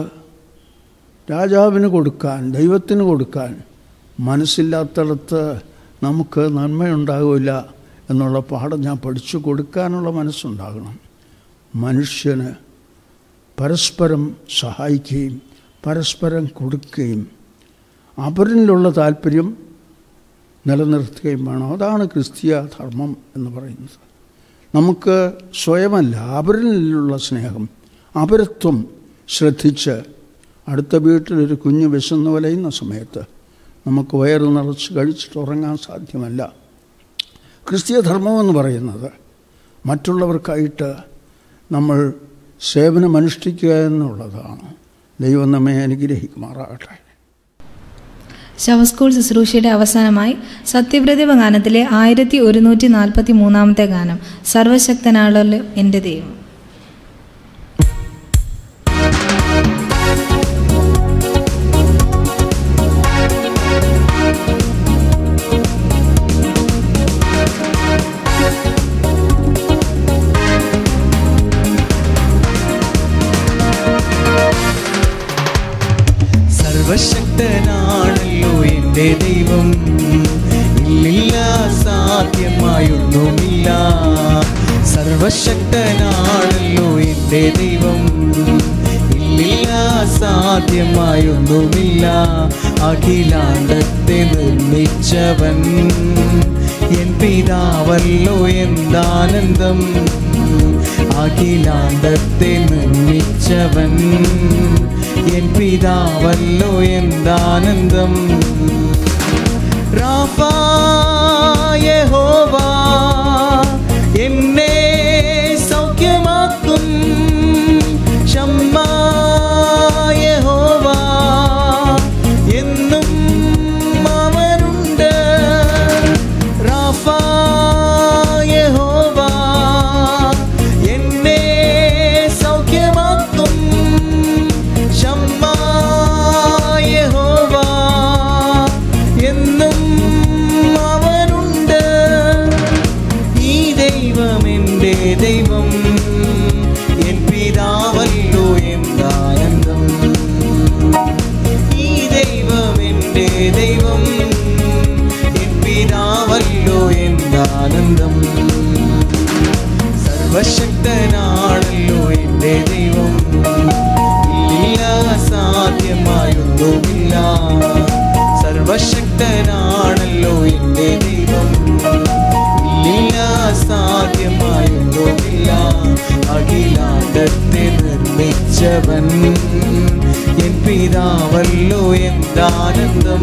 രാജാവിന് കൊടുക്കാൻ ദൈവത്തിന് കൊടുക്കാൻ മനസ്സില്ലാത്തടത്ത് നമുക്ക് നന്മയുണ്ടാകില്ല എന്നുള്ള പാഠം ഞാൻ പഠിച്ചു കൊടുക്കാനുള്ള മനസ്സുണ്ടാകണം മനുഷ്യന് പരസ്പരം സഹായിക്കുകയും പരസ്പരം കൊടുക്കുകയും അവരിലുള്ള താല്പര്യം നിലനിർത്തുകയും വേണം അതാണ് ക്രിസ്തീയ ധർമ്മം എന്ന് പറയുന്നത് നമുക്ക് സ്വയമല്ല അവരിലുള്ള സ്നേഹം അപരത്വം ശ്രദ്ധിച്ച് അടുത്ത വീട്ടിലൊരു കുഞ്ഞ് വിശന്ന് വലയുന്ന സമയത്ത് നമുക്ക് വയറ് നിറച്ച് കഴിച്ചിട്ട് ഉറങ്ങാൻ സാധ്യമല്ല ക്രിസ്തീയ ധർമ്മമെന്ന് പറയുന്നത് മറ്റുള്ളവർക്കായിട്ട് നമ്മൾ സേവനം അനുഷ്ഠിക്കുക എന്നുള്ളതാണ് ദൈവം നമ്മെ അനുഗ്രഹിക്കുമാറാകട്ടെ ശവസ്കൂൾ ശുശ്രൂഷയുടെ അവസാനമായി സത്യപ്രതിഭ ഗാനത്തിലെ ആയിരത്തി ഒരുന്നൂറ്റി നാൽപ്പത്തി മൂന്നാമത്തെ ഗാനം സർവശക്തനാണല്ലോ എൻ്റെ ദൈവം സർവശക്തനാണല്ലോ എൻ്റെ ദൈവം ഇല്ലില്ല സാധ്യമായൊന്നുമില്ല സർവശക്തനാണല്ലോ എൻ്റെ ദൈവം ഇല്ലില്ല സാധ്യമായൊന്നുമില്ല അഖിലാണ്ടത്തെ നിർമ്മിച്ചവൻ എൻ പിതാവല്ലോ എന്താനന്ദം അഖിലാണ്ടത്തെ നിർമ്മിച്ചവൻ എൻ പിതാവല്ലോ എന്താനന്ദം റാഫായഹോവ എന്നെ സൗഖ്യമാക്കും ഷമ്മായഹോവ എന്നും അവനുണ്ട് റാഫായഹോവ എന്നെ സൗഖ്യമാക്കും ഷമ്മായഹോവ എന്നും അവനുണ്ട് ഈ ദൈവം എൻ്റെ ദൈവം എൻ പിതാവല്ലോ എന്താനന്ദം ഈ ദൈവം എൻ്റെ ദൈവം എൻ പിതാവല്ലോ എന്താനന്ദം സർവശക്തനാണല്ലോ എൻ്റെ ദൈവം ഇല്ല സാധ്യമായൊന്നുമില്ല സർവശക്തനാണല്ലോ എൻ്റെ ദൈവം ഇല്ല സാധ്യമായൊന്നുമില്ല അഖിലാണ്ടത്തെ നിർമ്മിച്ചവൻ എൻ പിതാവല്ലോ എന്താനന്ദം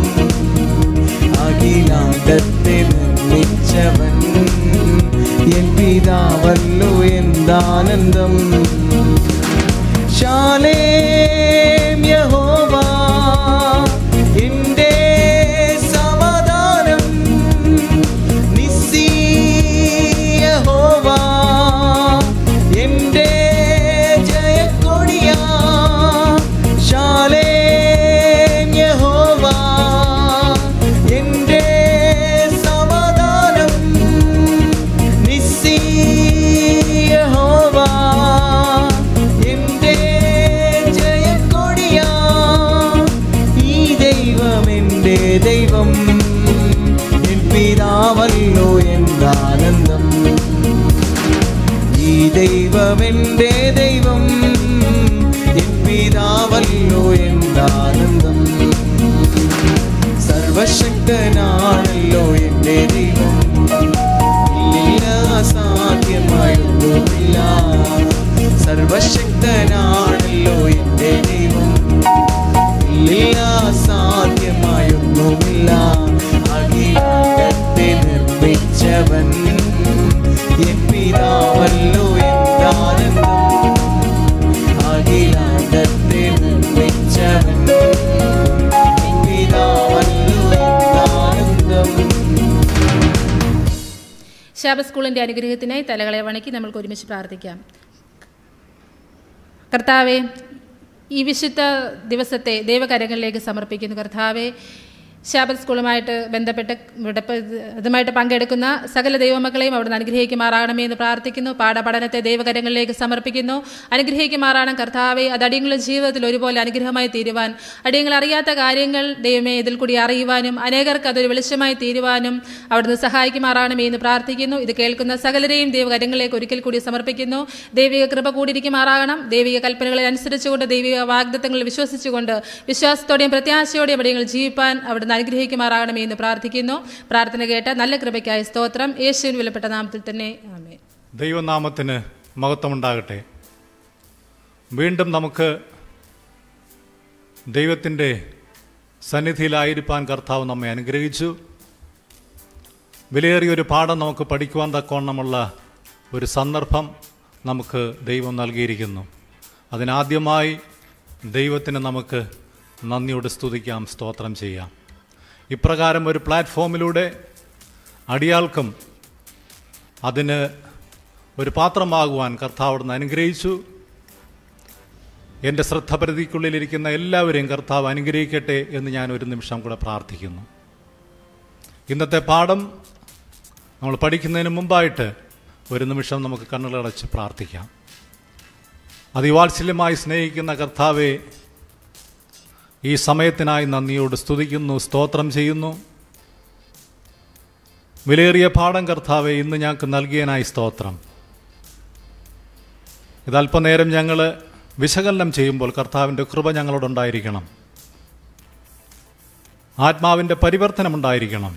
അഖിലാണ്ടത്തെ നിർമ്മിച്ചവൻ എൻ പിതാവല്ലോ എന്താനന്ദം ശാലേം യഹോവ എൻ്റെ സമാധാനം നിസ്സി യഹോവ എൻ്റെ ജയക്കൊടിയാ ശാലേം യഹോവ എൻ്റെ സമാധാനം നിസ്സി യഹോവ എൻ്റെ ജയക്കൊടിയാ ഈ ദൈവം എൻ്റെ ദൈവം എൻ പിതാവല്ലോ എന്താനന്ദം ഈ ദൈവം എൻ്റെ ദൈവം എൻ പിതാവല്ലോ എന്താനന്ദം സർവശക്തനാണല്ലോ എൻ്റെ ദൈവം ഇല്ല സാധ്യമായൊന്നുമില്ല സർവശക്തനാണല്ലോ എൻ്റെ ദൈവം ഇല്ല സാധ്യമായൊന്നുമില്ല അഖിലാണ്ടത്തെ നിർമ്മിച്ചവൻ എൻ പിതാവല്ലോ എന്താനന്ദം അഖിലാണ്ടത്തെ നിർമ്മിച്ചവൻ എൻ പിതാവല്ലോ എന്താനന്ദം ശാബ സ്കൂളിൻ്റെ അനുഗ്രഹത്തിനായി തലകളെ വണക്കി നമ്മൾക്ക് ഒരുമിച്ച് പ്രാർത്ഥിക്കാം കർത്താവെ ഈ വിശുദ്ധ ദിവസത്തെ ദൈവകരങ്ങളിലേക്ക് സമർപ്പിക്കുന്നു കർത്താവെ ശാബത് സ്കൂളുമായിട്ട് ബന്ധപ്പെട്ട് ഇവിടെ പ- ഇതുമായിട്ട് പങ്കെടുക്കുന്ന സകല ദൈവമക്കളെയും അവിടുന്ന് അനുഗ്രഹിക്കുമാറാകണമേ എന്ന് പ്രാർത്ഥിക്കുന്നു പാഠപഠനത്തെ ദൈവകരങ്ങളിലേക്ക് സമർപ്പിക്കുന്നു അനുഗ്രഹിക്കുമാറാകണം കർത്താവെ അത് അടിയങ്ങളുടെ ജീവിതത്തിൽ ഒരുപോലെ അനുഗ്രഹമായി തീരുവാൻ അടിയങ്ങൾ അറിയാത്ത കാര്യങ്ങൾ ദൈവമേ ഇതിൽ കൂടി അറിയുവാനും അനേകർക്ക് അതൊരു വെളിച്ചമായി തീരുവാനും അവിടുന്ന് സഹായിക്കുമാറാകണമേ എന്ന് പ്രാർത്ഥിക്കുന്നു ഇത് കേൾക്കുന്ന സകലരെയും ദൈവകരങ്ങളിലേക്ക് ഒരിക്കൽ കൂടി സമർപ്പിക്കുന്നു ദൈവിക കൃപ കൂടിയിരിക്കുമാറാകണം ദൈവിക കൽപ്പനകളെ അനുസരിച്ചുകൊണ്ട് ദൈവിക വാഗ്ദത്തങ്ങളിൽ വിശ്വസിച്ചുകൊണ്ട് വിശ്വാസത്തോടെയും പ്രത്യാശയോടെയും അവിടെങ്ങൾ ജീവിപ്പാൻ അവിടുന്ന് അനുഗ്രഹിക്കുമാറാകണമേ എന്ന് പ്രാർത്ഥിക്കുന്നു പ്രാർത്ഥന കേട്ട നല്ല കൃപയ്ക്കായി സ്തോത്രം യേശുവിന് വിലപ്പെട്ട നാമത്തിൽ തന്നെ ആമേ ദൈവനാമത്തിന് മഹത്വമുണ്ടാകട്ടെ വീണ്ടും നമുക്ക് ദൈവത്തിൻ്റെ സന്നിധിയിലായിരിക്കാൻ കർത്താവ് നമ്മെ അനുഗ്രഹിച്ചു വിലയേറിയ ഒരു പാഠം നമുക്ക് പഠിക്കുവാൻ തക്കവണ്ണമുള്ള ഒരു സന്ദർഭം നമുക്ക് ദൈവം നൽകിയിരിക്കുന്നു അതിനാദ്യമായി ദൈവത്തിന് നമുക്ക് നന്ദിയോട് സ്തുതിക്കാം സ്തോത്രം ചെയ്യാം ഇപ്രകാരം ഒരു പ്ലാറ്റ്ഫോമിലൂടെ അടിയാൾക്കും അതിന് ഒരു പാത്രമാകുവാൻ കർത്താവ് അവിടുന്ന് അനുഗ്രഹിച്ചു എൻ്റെ ശ്രദ്ധപരിധിക്കുള്ളിലിരിക്കുന്ന എല്ലാവരെയും കർത്താവ് അനുഗ്രഹിക്കട്ടെ എന്ന് ഞാൻ ഒരു നിമിഷം കൂടെ പ്രാർത്ഥിക്കുന്നു ഇന്നത്തെ പാഠം നമ്മൾ പഠിക്കുന്നതിന് മുമ്പായിട്ട് ഒരു നിമിഷം നമുക്ക് കണ്ണുകളടച്ച് പ്രാർത്ഥിക്കാം അതിവാത്സല്യമായി സ്നേഹിക്കുന്ന കർത്താവെ ഈ സമയത്തിനായി നന്ദിയോട് സ്തുതിക്കുന്നു സ്തോത്രം ചെയ്യുന്നു വിലയേറിയ പാഠം കർത്താവെ ഇന്ന് ഞങ്ങൾക്ക് നൽകിയനായി സ്തോത്രം ഇത് അല്പനേരം ഞങ്ങൾ വിശകലനം ചെയ്യുമ്പോൾ കർത്താവിൻ്റെ കൃപ ഞങ്ങളോടുണ്ടായിരിക്കണം ആത്മാവിൻ്റെ പരിവർത്തനമുണ്ടായിരിക്കണം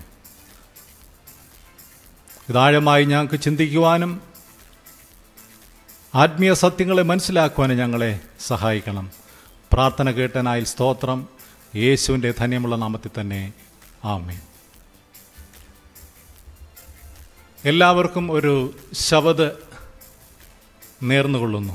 ഇതാഴമായി ഞങ്ങൾക്ക് ചിന്തിക്കുവാനും ആത്മീയ സത്യങ്ങളെ മനസ്സിലാക്കുവാനും ഞങ്ങളെ സഹായിക്കണം പ്രാർത്ഥന കേട്ടനായി സ്തോത്രം യേശുവിൻ്റെ ധന്യമുള്ള നാമത്തിൽ തന്നെ ആമേ എല്ലാവർക്കും ഒരു ശബദ് നേർന്നുകൊള്ളുന്നു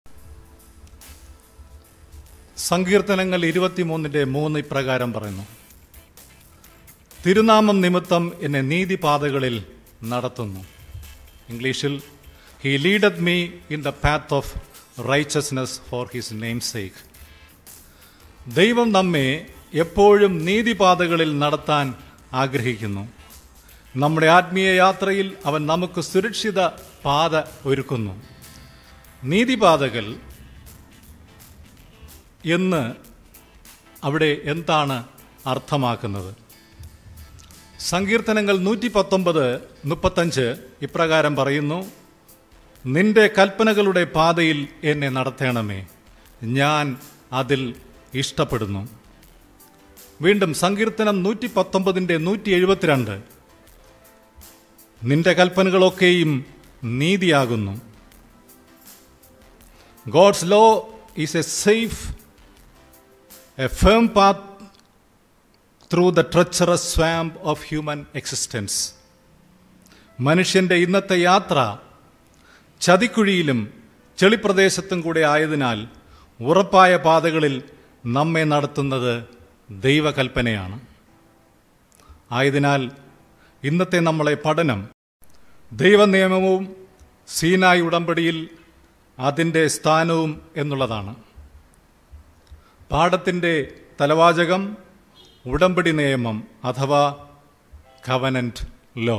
സങ്കീർത്തനങ്ങൾ ഇരുപത്തിമൂന്നിൻ്റെ മൂന്ന് ഇപ്രകാരം പറയുന്നു തിരുനാമം നിമിത്തം എന്നെ നീതിപാതകളിൽ നടത്തുന്നു ഇംഗ്ലീഷിൽ he leadeth me in the path of righteousness for his name sake ദൈവം നമ്മെ എപ്പോഴും നീതിപാതകളിൽ നടത്താൻ ആഗ്രഹിക്കുന്നു നമ്മുടെ ആത്മീയ യാത്രയിൽ അവൻ നമുക്ക് സുരക്ഷിത പാത ഒരുക്കുന്നു നീതിപാതകൾ എന്ന് അവിടെ എന്താണ് അർത്ഥമാക്കുന്നത് സങ്കീർത്തനങ്ങൾ നൂറ്റി പത്തൊമ്പത് മുപ്പത്തഞ്ച് ഇപ്രകാരം പറയുന്നു നിന്റെ കൽപ്പനകളുടെ പാതയിൽ എന്നെ നടത്തണമേ ഞാൻ അതിൽ ഇഷ്ടപ്പെടുന്നു വീണ്ടും സങ്കീർത്തനം നൂറ്റി പത്തൊമ്പതിൻ്റെ നൂറ്റി എഴുപത്തിരണ്ട് നിന്റെ കൽപ്പനകളൊക്കെയും നീതിയാകുന്നു God's law is a safe a firm path through the treacherous swamp of human existence മനുഷ്യന്റെ ഇന്നത്തെ യാത്ര ചതിക്കുഴിയിലും ചെളിപ്രദേശത്തും കൂടെ ആയതിനാൽ ഉറപ്പായ പാതകളിൽ നമ്മെ നടത്തുന്നത് ദൈവകൽപ്പനയാണ് ആയതിനാൽ ഇന്നത്തെ നമ്മളെ പഠനം ദൈവനിയമവും സീനായി ഉടമ്പടിയിൽ അതിൻ്റെ സ്ഥാനവും എന്നുള്ളതാണ് പാഠത്തിൻ്റെ തലവാചകം ഉടമ്പടി നിയമം അഥവാ കവനന്റ് ലോ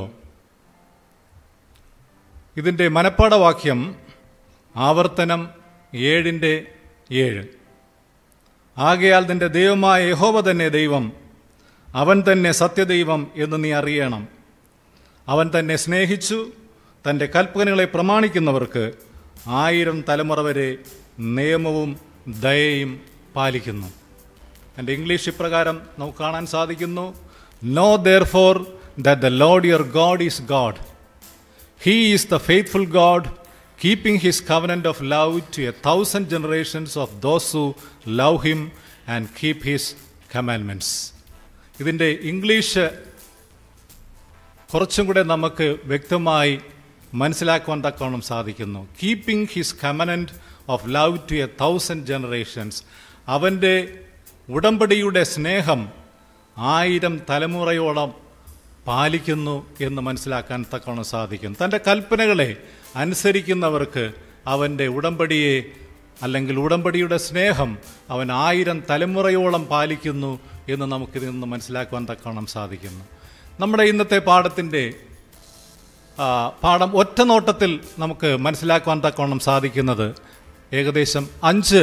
ഇതിൻ്റെ മനപ്പാടവാക്യം ആവർത്തനം ഏഴിൻ്റെ ഏഴ് ആകയാൽ നിന്റെ ദൈവമായ യഹോവ തന്നെ ദൈവം അവൻ തന്നെ സത്യദൈവം എന്ന് നീ അറിയണം അവൻ തന്നെ സ്നേഹിച്ചു തൻ്റെ കൽപ്പനകളെ പ്രമാണിക്കുന്നവർക്ക് ആയിരം തലമുറ വരെ നിയമവും ദയയും പാലിക്കുന്നു എൻ്റെ ഇംഗ്ലീഷ് ഇപ്രകാരം നമുക്ക് കാണാൻ സാധിക്കുന്നു know therefore that the Lord your God is God he is the faithful God keeping his covenant of love to a thousand generations of those who love him and keep his commandments ഇതിൻ്റെ English കുറച്ചും കൂടെ നമുക്ക് വ്യക്തമായി മനസ്സിലാക്കുവാൻ തക്കവണ്ണം സാധിക്കുന്നു keeping his covenant of love to a thousand generations അവൻ്റെ ഉടമ്പടിയുടെ സ്നേഹം ആയിരം തലമുറയോളം പാലിക്കുന്നു എന്ന് മനസ്സിലാക്കാൻ തക്കവണ്ണം സാധിക്കും തൻ്റെ കൽപ്പനകളെ അനുസരിക്കുന്നവർക്ക് അവൻ്റെ ഉടമ്പടിയെ അല്ലെങ്കിൽ ഉടമ്പടിയുടെ സ്നേഹം അവൻ ആയിരം തലമുറയോളം പാലിക്കുന്നു എന്ന് നമുക്കിതിൽ നിന്ന് മനസ്സിലാക്കുവാൻ തക്കവണ്ണം സാധിക്കുന്നു നമ്മുടെ ഇന്നത്തെ പാഠത്തിൻ്റെ ആ, പാഠം ഒറ്റ നോട്ടത്തിൽ നമുക്ക് മനസ്സിലാക്കുവാൻ തക്കവണ്ണം സാധിക്കുന്നത് ഏകദേശം അഞ്ച്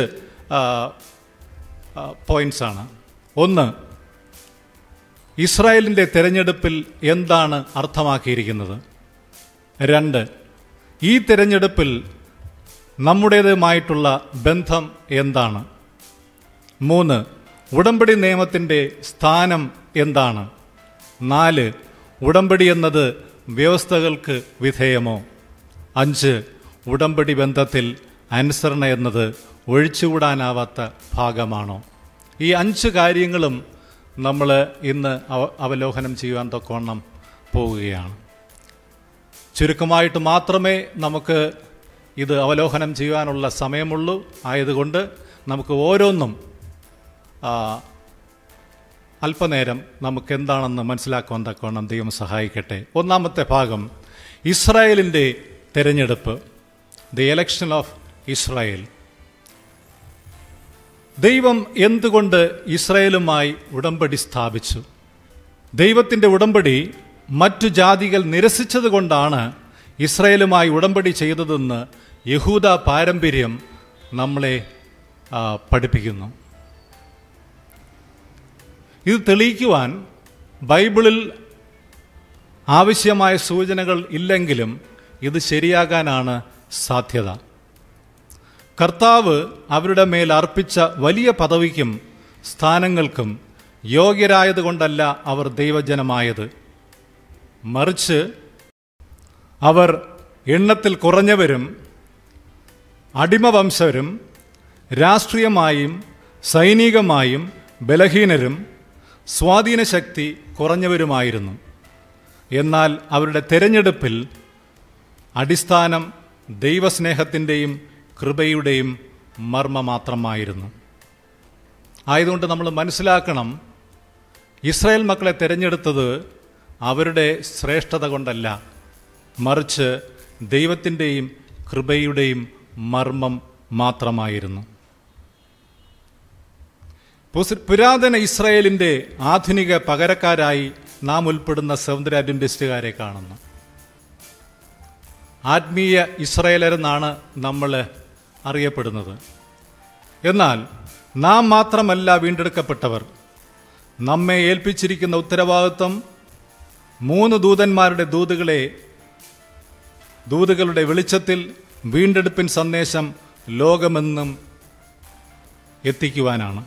പോയിന്റ്സ് ആണ് ഒന്ന് ഇസ്രായേലിൻ്റെ തിരഞ്ഞെടുപ്പിൽ എന്താണ് അർത്ഥമാക്കിയിരിക്കുന്നത് രണ്ട് ഈ തിരഞ്ഞെടുപ്പിൽ നമ്മുടേതുമായിട്ടുള്ള ബന്ധം എന്താണ് മൂന്ന് ഉടമ്പടി നിയമത്തിൻ്റെ സ്ഥാനം എന്താണ് നാല് ഉടമ്പടി എന്നത് വ്യവസ്ഥകൾക്ക് വിധേയമോ അഞ്ച് ഉടമ്പടി ബന്ധത്തിൽ അനുസരണ എന്നത് ഒഴിച്ചുകൂടാനാവാത്ത ഭാഗമാണോ ഈ അഞ്ച് കാര്യങ്ങളും നമ്മൾ ഇന്ന് അവ- അവലോകനം ചെയ്യുവാൻ തൊക്കവണ്ണം പോവുകയാണ് ചുരുക്കമായിട്ട് മാത്രമേ നമുക്ക് ഇത് അവലോകനം ചെയ്യുവാനുള്ള സമയമുള്ളൂ ആയതുകൊണ്ട് നമുക്ക് ഓരോന്നും ആ, അല്പനേരം നമുക്ക് എന്താണെന്ന് മനസ്സിലാക്കുവാൻ തക്കവണ്ണം ദൈവം സഹായിക്കട്ടെ ഒന്നാമത്തെ ഭാഗം ഇസ്രായേലിൻ്റെ തിരഞ്ഞെടുപ്പ് ദി എലക്ഷൻ ഓഫ് ഇസ്രായേൽ ദൈവം എന്തുകൊണ്ട് ഇസ്രായേലുമായി ഉടമ്പടി സ്ഥാപിച്ചു ദൈവത്തിൻ്റെ ഉടമ്പടി മറ്റു ജാതികൾ നിരസിച്ചതുകൊണ്ടാണ് ഇസ്രായേലുമായി ഉടമ്പടി ചെയ്തതെന്ന് യഹൂദ പാരമ്പര്യം നമ്മളെ ആ, പഠിപ്പിക്കുന്നു ഇത് തെളിയിക്കുവാൻ ബൈബിളിൽ ആവശ്യമായ സൂചനകൾ ഇല്ലെങ്കിലും ഇത് ശരിയാകാനാണ് സാധ്യത കർത്താവ് അവരുടെ മേൽ അർപ്പിച്ച വലിയ പദവിക്കും സ്ഥാനങ്ങൾക്കും യോഗ്യരായതുകൊണ്ടല്ല അവർ ദൈവജനമായത് മറിച്ച് അവർ എണ്ണത്തിൽ കുറഞ്ഞവരും അടിമവംശരും രാഷ്ട്രീയമായും സൈനികമായും ബലഹീനരും സ്വാധീനശക്തി കുറഞ്ഞവരുമായിരുന്നു എന്നാൽ അവരുടെ തെരഞ്ഞെടുപ്പിൽ അടിസ്ഥാനം ദൈവസ്നേഹത്തിൻ്റെയും കൃപയുടെയും മർമ്മ മാത്രമായിരുന്നു ആയതുകൊണ്ട് നമ്മൾ മനസ്സിലാക്കണം ഇസ്രായേൽ മക്കളെ തിരഞ്ഞെടുത്തത് അവരുടെ ശ്രേഷ്ഠത കൊണ്ടല്ല മറിച്ച് ദൈവത്തിൻ്റെയും കൃപയുടെയും മർമ്മം മാത്രമായിരുന്നു പുസ്- പുരാതന ഇസ്രായേലിൻ്റെ ആധുനിക പകരക്കാരായി നാം ഉൾപ്പെടുന്ന സെവന്ത് അഡ്വന്റിസ്റ്റുകാരെ കാണുന്നു ആത്മീയ ഇസ്രായേലരെന്നാണ് നമ്മൾ അറിയപ്പെടുന്നത് എന്നാൽ നാം മാത്രമല്ല വീണ്ടെടുക്കപ്പെട്ടവർ നമ്മെ ഏൽപ്പിച്ചിരിക്കുന്ന ഉത്തരവാദിത്വം മൂന്ന് ദൂതന്മാരുടെ ദൂതുകളെ ദൂതുകളുടെ വെളിച്ചത്തിൽ വീണ്ടെടുപ്പിൻ സന്ദേശം ലോകമെന്നും എത്തിക്കുവാനാണ്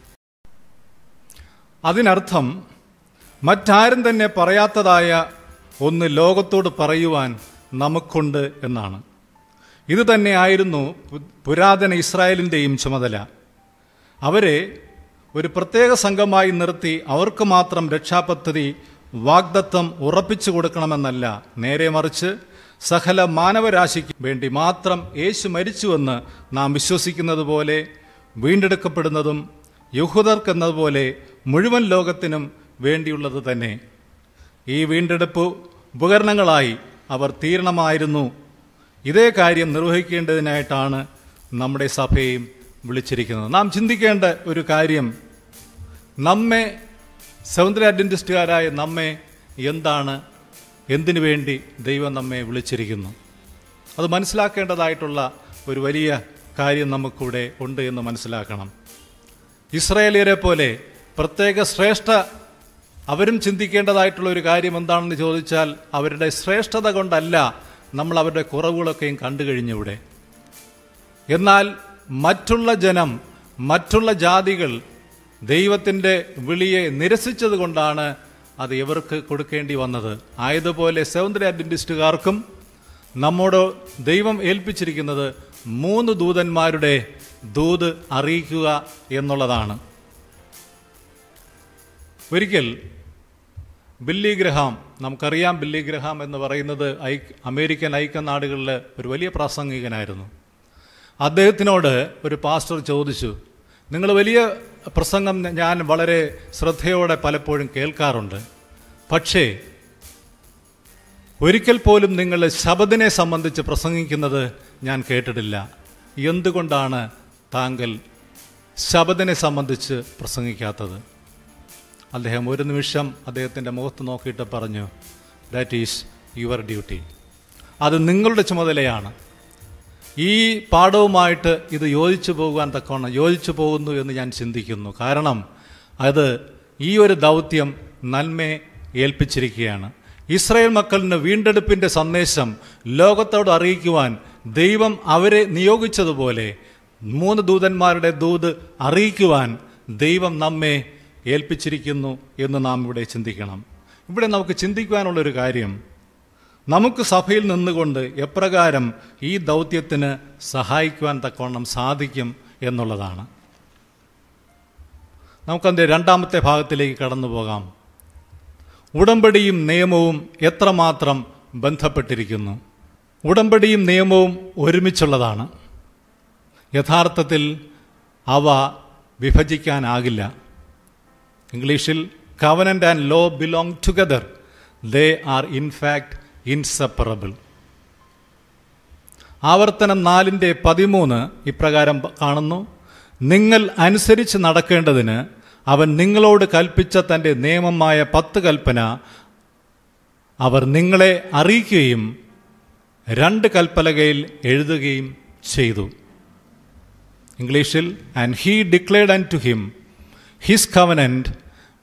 അതിനർത്ഥം മറ്റാരും തന്നെ പറയാത്തതായ ഒന്ന് ലോകത്തോട് പറയുവാൻ നമുക്കുണ്ട് എന്നാണ് ഇത് തന്നെയായിരുന്നു പു- പുരാതന ഇസ്രായേലിൻ്റെയും ചുമതല അവരെ ഒരു പ്രത്യേക സംഘമായി നിർത്തി അവർക്ക് മാത്രം രക്ഷാപദ്ധതി വാഗ്ദത്തം ഉറപ്പിച്ചു കൊടുക്കണമെന്നല്ല നേരെ മറിച്ച് സകല മാനവരാശിക്ക് വേണ്ടി മാത്രം യേശു മരിച്ചുവെന്ന് നാം വിശ്വസിക്കുന്നത് പോലെ വീണ്ടെടുക്കപ്പെടുന്നതും യഹൂദർക്കെന്നതുപോലെ മുഴുവൻ ലോകത്തിനും വേണ്ടിയുള്ളത് തന്നെ ഈ വീണ്ടെടുപ്പ് ഉപകരണങ്ങളായി അവർ തീരണമായിരുന്നു ഇതേ കാര്യം നിർവഹിക്കേണ്ടതിനായിട്ടാണ് നമ്മുടെ സഭയെയും വിളിച്ചിരിക്കുന്നത് നാം ചിന്തിക്കേണ്ട ഒരു കാര്യം നമ്മെ സൗന്ദര്യ അഡ്വൻറ്റിസ്റ്റുകാരായ നമ്മെ എന്താണ് എന്തിനു വേണ്ടി ദൈവം നമ്മെ വിളിച്ചിരിക്കുന്നു അത് മനസ്സിലാക്കേണ്ടതായിട്ടുള്ള ഒരു വലിയ കാര്യം നമുക്കിവിടെ ഉണ്ട് എന്ന് മനസ്സിലാക്കണം ഇസ്രായേലിയരെ പോലെ പ്രത്യേക ശ്രേഷ്ഠ അവരും ചിന്തിക്കേണ്ടതായിട്ടുള്ള ഒരു കാര്യം എന്താണെന്ന് ചോദിച്ചാൽ അവരുടെ ശ്രേഷ്ഠത കൊണ്ടല്ല നമ്മൾ അവരുടെ കുറവുകളൊക്കെയും കണ്ടു കഴിഞ്ഞിവിടെ എന്നാൽ മറ്റുള്ള ജനം മറ്റുള്ള ജാതികൾ ദൈവത്തിൻ്റെ വിളിയെ നിരസിച്ചത് കൊണ്ടാണ് അത് ഇവർക്ക് കൊടുക്കേണ്ടി വന്നത് ആയതുപോലെ സെവന്തര അഡ്വൻറ്റിസ്റ്റുകാർക്കും നമ്മോട് ദൈവം ഏൽപ്പിച്ചിരിക്കുന്നത് മൂന്ന് ദൂതന്മാരുടെ ദൂത് അറിയിക്കുക എന്നുള്ളതാണ് ഒരിക്കൽ ബില്ലി ഗ്രഹാം നമുക്കറിയാം ബില്ലി ഗ്രഹാം എന്ന് പറയുന്നത് ഐ അമേരിക്കൻ ഐക്യനാടുകളിൽ ഒരു വലിയ പ്രാസംഗികനായിരുന്നു അദ്ദേഹത്തിനോട് ഒരു പാസ്റ്റർ ചോദിച്ചു നിങ്ങൾ വലിയ പ്രസംഗം ഞാൻ വളരെ ശ്രദ്ധയോടെ പലപ്പോഴും കേൾക്കാറുണ്ട് പക്ഷേ ഒരിക്കൽ പോലും നിങ്ങൾ ശബദിനെ സംബന്ധിച്ച് പ്രസംഗിക്കുന്നത് ഞാൻ കേട്ടിട്ടില്ല എന്തുകൊണ്ടാണ് താങ്കൾ ശബദിനെ സംബന്ധിച്ച് പ്രസംഗിക്കാത്തത് അദ്ദേഹം ഒരു നിമിഷം അദ്ദേഹത്തിൻ്റെ മുഖത്ത് നോക്കിയിട്ട് പറഞ്ഞു ദാറ്റ് ഈസ് യുവർ ഡ്യൂട്ടി അത് നിങ്ങളുടെ ചുമതലയാണ് ഈ പാഠവുമായിട്ട് ഇത് യോജിച്ചു പോകുവാൻ തക്കവണ്ണം യോജിച്ചു പോകുന്നു എന്ന് ഞാൻ ചിന്തിക്കുന്നു കാരണം അത് ഈ ഒരു ദൗത്യം നന്മയെ ഏൽപ്പിച്ചിരിക്കുകയാണ് ഇസ്രായേൽ മക്കളിന് വീണ്ടെടുപ്പിൻ്റെ സന്ദേശം ലോകത്തോട് അറിയിക്കുവാൻ ദൈവം അവരെ നിയോഗിച്ചതുപോലെ മൂന്ന് ദൂതന്മാരുടെ ദൂത് അറിയിക്കുവാൻ ദൈവം നമ്മെ ഏൽപ്പിച്ചിരിക്കുന്നു എന്ന് നാം ഇവിടെ ചിന്തിക്കണം ഇവിടെ നമുക്ക് ചിന്തിക്കുവാനുള്ളൊരു കാര്യം നമുക്ക് സഭയിൽ നിന്നുകൊണ്ട് എപ്രകാരം ഈ ദൗത്യത്തിന് സഹായിക്കുവാൻ തക്കവണ്ണം സാധിക്കും എന്നുള്ളതാണ് നമുക്കതിൻ്റെ രണ്ടാമത്തെ ഭാഗത്തിലേക്ക് കടന്നു പോകാം ഉടമ്പടിയും നിയമവും എത്രമാത്രം ബന്ധപ്പെട്ടിരിക്കുന്നു ഉടമ്പടിയും നിയമവും ഒരുമിച്ചുള്ളതാണ് യഥാർത്ഥത്തിൽ അവ വിഭജിക്കാനാകില്ല ഇംഗ്ലീഷിൽ covenant and law belong together they are in fact inseparable ആവർത്തനം നാലിൻ്റെ പതിമൂന്ന് ഇപ്രകാരം കാണുന്നു നിങ്ങൾ അനുസരിച്ച് നടക്കേണ്ടതിന് അവൻ നിങ്ങളോട് കൽപ്പിച്ച തൻ്റെ നിയമമായ പത്ത് കൽപ്പന അവർ നിങ്ങളെ അറിയിക്കുകയും രണ്ട് കൽപ്പലകയിൽ എഴുതുകയും ചെയ്തു ഇംഗ്ലീഷിൽ and he declared and to him his covenant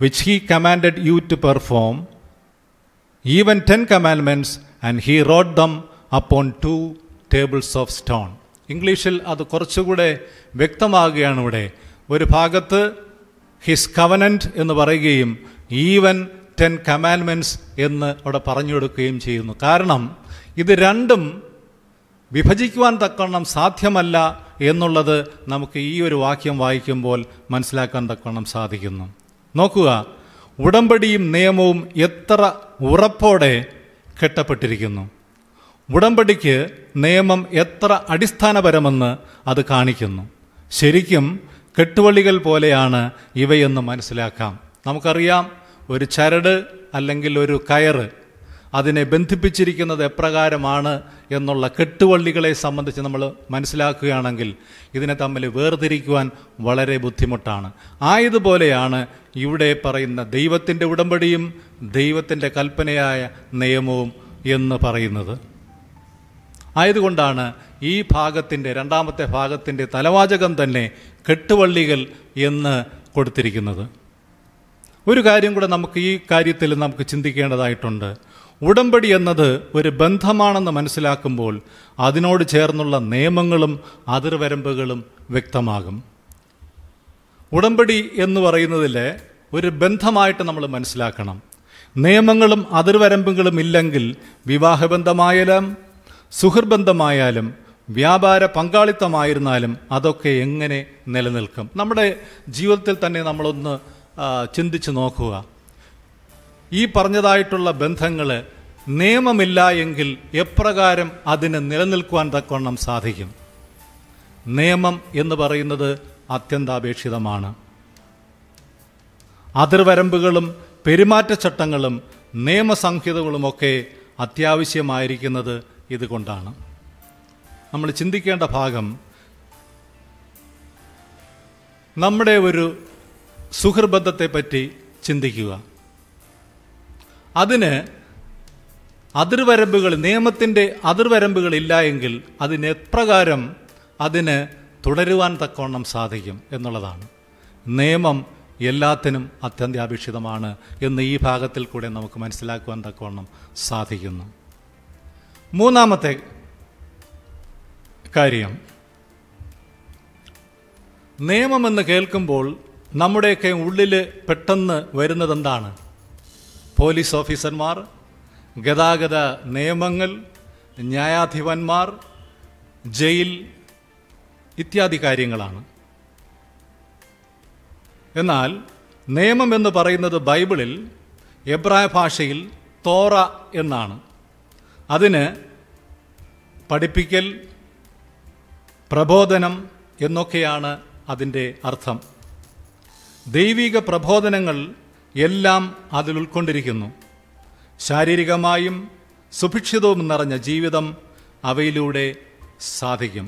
which he commanded you to perform even ten commandments and he wrote them upon two tables of stone ഇംഗ്ലീഷിൽ അത് കുറച്ചുകൂടെ വ്യക്തമാകുകയാണ് ഇവിടെ ഒരു ഭാഗത്ത് ഹിസ് കവനൻറ്റ് എന്ന് പറയുകയും ഈവൻ ടെൻ കമാൻഡ്മെൻറ്റ്സ് എന്ന് അവിടെ പറഞ്ഞു കൊടുക്കുകയും ചെയ്യുന്നു കാരണം ഇത് രണ്ടും വിഭജിക്കുവാൻ തക്കവണ്ണം സാധ്യമല്ല എന്നുള്ളത് നമുക്ക് ഈ ഒരു വാക്യം വായിക്കുമ്പോൾ മനസ്സിലാക്കാൻ തക്കവണ്ണം സാധിക്കുന്നു നോക്കുക ഉടമ്പടിയും നിയമവും എത്ര ഉറപ്പോടെ കെട്ടപ്പെട്ടിരിക്കുന്നു ഉടമ്പടിക്ക് നിയമം എത്ര അടിസ്ഥാനപരമെന്ന് അത് കാണിക്കുന്നു ശരിക്കും കെട്ടുവള്ളികൾ പോലെയാണ് ഇവയെന്ന് മനസ്സിലാക്കാം നമുക്കറിയാം ഒരു ചരട് അല്ലെങ്കിൽ ഒരു കയറ് അതിനെ ബന്ധിപ്പിച്ചിരിക്കുന്നത് എപ്രകാരമാണ് എന്നുള്ള കെട്ടുവള്ളികളെ സംബന്ധിച്ച് നമ്മൾ മനസ്സിലാക്കുകയാണെങ്കിൽ ഇതിനെ തമ്മിൽ വേർതിരിക്കുവാൻ വളരെ ബുദ്ധിമുട്ടാണ് ആയതുപോലെയാണ് ഇവിടെ പറയുന്ന ദൈവത്തിൻ്റെ ഉടമ്പടിയും ദൈവത്തിൻ്റെ കൽപ്പനയായ നിയമവും എന്ന് പറയുന്നത് ആയതുകൊണ്ടാണ് ഈ ഭാഗത്തിൻ്റെ രണ്ടാമത്തെ ഭാഗത്തിൻ്റെ തലവാചകം തന്നെ കെട്ടുവള്ളികൾ എന്ന് കൊടുത്തിരിക്കുന്നത് ഒരു കാര്യം കൂടെ നമുക്ക് ഈ കാര്യത്തിൽ നമുക്ക് ചിന്തിക്കേണ്ടതായിട്ടുണ്ട് ഉടമ്പടി എന്നത് ഒരു ബന്ധമാണെന്ന് മനസ്സിലാക്കുമ്പോൾ അതിനോട് ചേർന്നുള്ള നിയമങ്ങളും അതിർവരമ്പുകളും വ്യക്തമാകും ഉടമ്പടി എന്ന് പറയുന്നതിൽ ഒരു ബന്ധമായിട്ട് നമ്മൾ മനസ്സിലാക്കണം നിയമങ്ങളും അതിർവരമ്പുകളും ഇല്ലെങ്കിൽ വിവാഹബന്ധമായാലും സുഹൃബന്ധമായാലും വ്യാപാര പങ്കാളിത്തമായിരുന്നാലും അതൊക്കെ എങ്ങനെ നിലനിൽക്കും നമ്മുടെ ജീവിതത്തിൽ തന്നെ നമ്മളൊന്ന് ആ, ചിന്തിച്ച് നോക്കുക ഈ പറഞ്ഞതായിട്ടുള്ള ബന്ധങ്ങൾ നിയമമില്ല എങ്കിൽ എപ്രകാരം അതിന് നിലനിൽക്കുവാൻ തക്കവണ്ണം സാധിക്കും നിയമം എന്ന് പറയുന്നത് അത്യന്താപേക്ഷിതമാണ് അതിർവരമ്പുകളും പെരുമാറ്റച്ചട്ടങ്ങളും നിയമസംഹിതകളുമൊക്കെ അത്യാവശ്യമായിരിക്കുന്നത് ഇതുകൊണ്ടാണ് നമ്മൾ ചിന്തിക്കേണ്ട ഭാഗം നമ്മുടെ ഒരു സുഹൃബന്ധത്തെപ്പറ്റി ചിന്തിക്കുക അതിന് അതിർവരമ്പുകൾ നിയമത്തിൻ്റെ അതിർവരമ്പുകൾ ഇല്ല എങ്കിൽ അതിന് എപ്രകാരം അതിന് തുടരുവാൻ തക്കവണ്ണം സാധിക്കും എന്നുള്ളതാണ് നിയമം എല്ലാത്തിനും അത്യന്താപേക്ഷിതമാണ് എന്ന് ഈ ഭാഗത്തിൽ കൂടെ നമുക്ക് മനസ്സിലാക്കുവാൻ തക്കവണ്ണം സാധിക്കുന്നു മൂന്നാമത്തെ കാര്യം നിയമമെന്ന് കേൾക്കുമ്പോൾ നമ്മുടെയൊക്കെ ഉള്ളിൽ പെട്ടെന്ന് വരുന്നത് എന്താണ് പോലീസ് ഓഫീസർമാർ ഗതാഗത നിയമങ്ങൾ ന്യായാധിപന്മാർ ജയിൽ ഇത്യാദി കാര്യങ്ങളാണ് എന്നാൽ നിയമം എന്ന് പറയുന്നത് ബൈബിളിൽ എബ്രായ ഭാഷയിൽ തോറ എന്നാണ് അതിന് പഠിപ്പിക്കൽ പ്രബോധനം എന്നൊക്കെയാണ് അതിൻ്റെ അർത്ഥം ദൈവിക പ്രബോധനങ്ങൾ എല്ലാം അതിൽ ഉൾക്കൊണ്ടിരിക്കുന്നു ശാരീരികമായും സുഭിക്ഷിതവും നിറഞ്ഞ ജീവിതം അവയിലൂടെ സാധിക്കും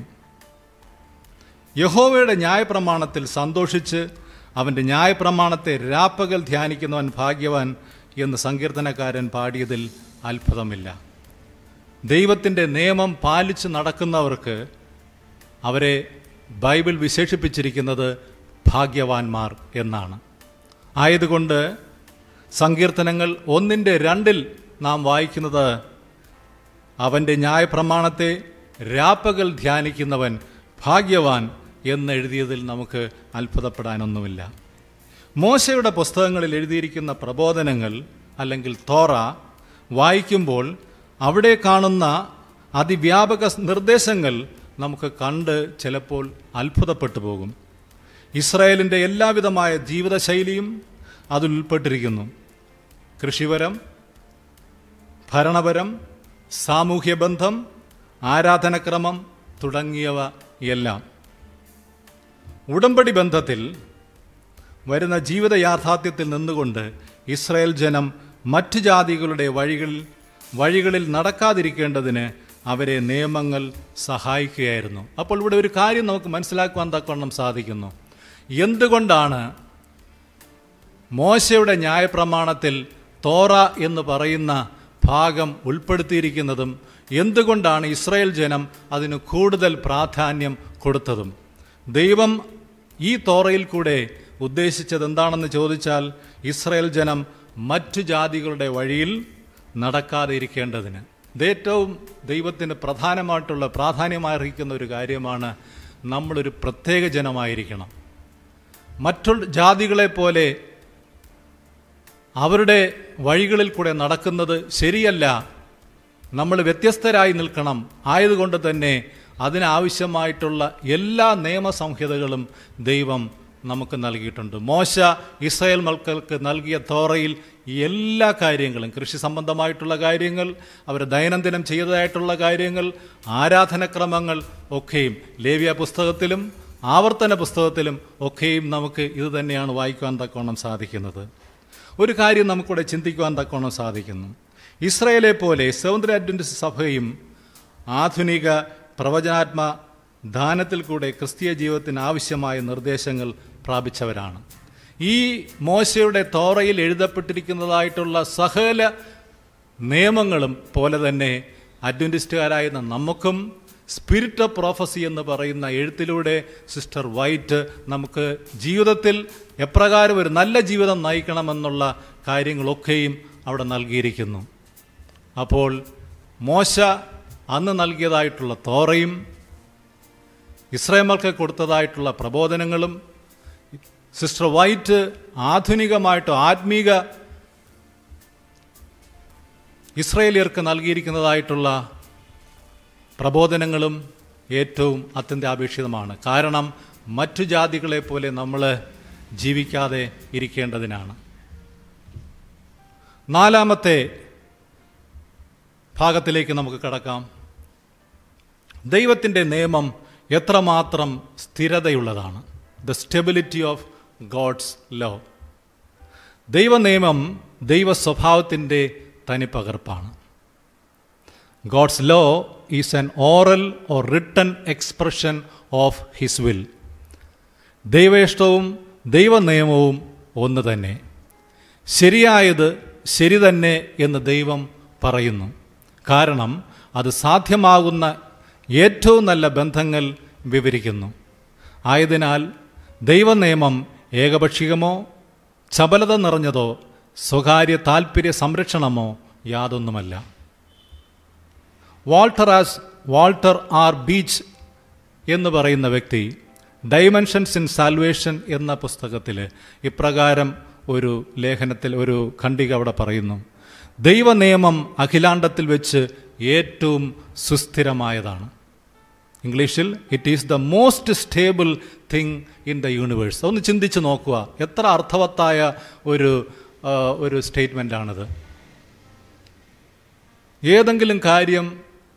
യഹോവയുടെ ന്യായപ്രമാണത്തിൽ സന്തോഷിച്ച് അവൻ്റെ ന്യായപ്രമാണത്തെ രാപ്പകൽ ധ്യാനിക്കുന്നവൻ ഭാഗ്യവാൻ എന്ന് സങ്കീർത്തനക്കാരൻ പാടിയതിൽ അത്ഭുതമില്ല ദൈവത്തിൻ്റെ നിയമം പാലിച്ച് നടക്കുന്നവർക്ക് അവരെ ബൈബിൾ വിശേഷിപ്പിച്ചിരിക്കുന്നത് ഭാഗ്യവാന്മാർ എന്നാണ് ആയതുകൊണ്ട് സങ്കീർത്തനങ്ങൾ ഒന്നിൻ്റെ രണ്ടിൽ നാം വായിക്കുന്നത് അവൻ്റെ ന്യായപ്രമാണത്തെ രാപ്പകൽ ധ്യാനിക്കുന്നവൻ ഭാഗ്യവാൻ എന്നെഴുതിയതിൽ നമുക്ക് അത്ഭുതപ്പെടാനൊന്നുമില്ല മോശയുടെ പുസ്തകങ്ങളിൽ എഴുതിയിരിക്കുന്ന പ്രബോധനങ്ങൾ അല്ലെങ്കിൽ തോറ വായിക്കുമ്പോൾ അവിടെ കാണുന്ന അതിവ്യാപക നിർദ്ദേശങ്ങൾ നമുക്ക് കണ്ട് ചിലപ്പോൾ അത്ഭുതപ്പെട്ടു പോകും ഇസ്രായേലിൻ്റെ എല്ലാവിധമായ ജീവിതശൈലിയും അതിൽ ഉൾപ്പെട്ടിരിക്കുന്നു കൃഷിപരം ഭരണപരം സാമൂഹ്യ ബന്ധം ആരാധനക്രമം തുടങ്ങിയവ എല്ലാം ഉടമ്പടി ബന്ധത്തിൽ വരുന്ന ജീവിത യാഥാർത്ഥ്യത്തിൽ നിന്നുകൊണ്ട് ഇസ്രായേൽ ജനം മറ്റു ജാതികളുടെ വഴികളിൽ വഴികളിൽ നടക്കാതിരിക്കേണ്ടതിന് അവരെ നിയമങ്ങൾ സഹായിക്കുകയായിരുന്നു അപ്പോൾ ഇവിടെ ഒരു കാര്യം നമുക്ക് മനസ്സിലാക്കുവാൻ തക്കവണ്ണം സാധിക്കുന്നു എന്തുകൊണ്ടാണ് മോശയുടെ ന്യായപ്രമാണത്തിൽ തോറ എന്ന് പറയുന്ന ഭാഗം ഉൾപ്പെടുത്തിയിരിക്കുന്നതും എന്തുകൊണ്ടാണ് ഇസ്രായേൽ ജനം അതിന് കൂടുതൽ പ്രാധാന്യം കൊടുത്തതും ദൈവം ഈ തോറയിൽ കൂടെ ഉദ്ദേശിച്ചത് എന്താണെന്ന് ചോദിച്ചാൽ ഇസ്രയേൽ ജനം മറ്റു ജാതികളുടെ വഴിയിൽ നടക്കാതെ ഇരിക്കേണ്ടതിന് ഇത് ഏറ്റവും ദൈവത്തിന് പ്രധാനമായിട്ടുള്ള പ്രാധാന്യമായിരിക്കുന്ന ഒരു കാര്യമാണ് നമ്മളൊരു പ്രത്യേക ജനമായിരിക്കണം മറ്റുള്ള ജാതികളെ പോലെ അവരുടെ വഴികളിൽ കൂടെ നടക്കുന്നത് ശരിയല്ല നമ്മൾ വ്യത്യസ്തരായി നിൽക്കണം ആയതുകൊണ്ട് തന്നെ അതിനാവശ്യമായിട്ടുള്ള എല്ലാ നിയമസംഹിതകളും ദൈവം നമുക്ക് നൽകിയിട്ടുണ്ട് മോശ ഇസ്രായേൽ മക്കൾക്ക് നൽകിയ തോറയിൽ ഈ എല്ലാ കാര്യങ്ങളും കൃഷി സംബന്ധമായിട്ടുള്ള കാര്യങ്ങൾ അവർ ദൈനംദിനം ചെയ്തതായിട്ടുള്ള കാര്യങ്ങൾ ആരാധനക്രമങ്ങൾ ഒക്കെയും ലേവ്യ പുസ്തകത്തിലും ആവർത്തന പുസ്തകത്തിലും ഒക്കെയും നമുക്ക് ഇത് തന്നെയാണ് വായിക്കുവാൻ തക്കോണം സാധിക്കുന്നത് ഒരു കാര്യം നമുക്കിവിടെ ചിന്തിക്കുവാൻ തക്കോണം സാധിക്കുന്നു ഇസ്രയേലെ പോലെ സൗന്ദര അഡ്വൻറ്റിസ്റ്റ് സഭയും ആധുനിക പ്രവചനാത്മ ദാനത്തിൽ കൂടെ ക്രിസ്തീയ ജീവിതത്തിന് ആവശ്യമായ നിർദ്ദേശങ്ങൾ പ്രാപിച്ചവരാണ് ഈ മോശയുടെ തോറയിൽ എഴുതപ്പെട്ടിരിക്കുന്നതായിട്ടുള്ള സകല നിയമങ്ങളും പോലെ തന്നെ അഡ്വൻറ്റിസ്റ്റുകാരായിരുന്ന നമുക്കും സ്പിരിറ്റ് ഓഫ് പ്രോഫസി എന്ന് പറയുന്ന എഴുത്തിലൂടെ സിസ്റ്റർ വൈറ്റ് നമുക്ക് ജീവിതത്തിൽ എപ്രകാരം ഒരു നല്ല ജീവിതം നയിക്കണമെന്നുള്ള കാര്യങ്ങളൊക്കെയും അവിടെ നൽകിയിരിക്കുന്നു അപ്പോൾ മോശ അന്ന് നൽകിയതായിട്ടുള്ള തോറയും ഇസ്രയേമർക്ക് കൊടുത്തതായിട്ടുള്ള പ്രബോധനങ്ങളും സിസ്റ്റർ വൈറ്റ് ആധുനികമായിട്ട് ആത്മീക ഇസ്രയേലിയർക്ക് നൽകിയിരിക്കുന്നതായിട്ടുള്ള പ്രബോധനങ്ങളും ഏറ്റവും അത്യന്താപേക്ഷിതമാണ് കാരണം മറ്റു ജാതികളെ പോലെ നമ്മൾ ജീവിക്കാതെ ഇരിക്കേണ്ടതിനാണ് നാലാമത്തെ ഭാഗത്തിലേക്ക് നമുക്ക് കടക്കാം ദൈവത്തിൻ്റെ നിയമം എത്രമാത്രം സ്ഥിരതയുള്ളതാണ് the stability of God's law ദൈവനിയമം ദൈവ സ്വഭാവത്തിൻ്റെ തനിപ്പകർപ്പാണ് God's law is an oral or written expression of his will ദൈവേഷ്ടവും ദൈവനിയമവും ഒന്ന് തന്നെ ശരിയായത് ശരി തന്നെ എന്ന് ദൈവം പറയുന്നു കാരണം അത് സാധ്യമാകുന്ന ഏറ്റവും നല്ല ബന്ധങ്ങൾ വിവരിക്കുന്നു ആയതിനാൽ ദൈവനിയമം ഏകപക്ഷികമോ ചപലത നിറഞ്ഞതോ സ്വകാര്യ താൽപ്പര്യ സംരക്ഷണമോ യാതൊന്നുമല്ല Walter as Walter R Beach എന്ന് പറയുന്ന വ്യക്തി ഡൈമെൻഷൻസ് ഇൻ സാൽവേഷൻ എന്ന പുസ്തകത്തിൽ ഇപ്രകാരം ഒരു ലേഖനത്തിൽ ഒരു ഖണ്ഡിക അവിടെ പറയുന്നു ദൈവനിയമം അഖിലാണ്ടത്തിൽ വെച്ച് ഏറ്റവും സുസ്ഥിരമായതാണ് ഇംഗ്ലീഷിൽ it is the most stable thing in the universe ഒന്ന് ചിന്തിച്ച് നോക്കുക എത്ര അർത്ഥവത്തായ ഒരു ആ, ഒരു സ്റ്റേറ്റ്മെൻ്റാണിത് ഏതെങ്കിലും കാര്യം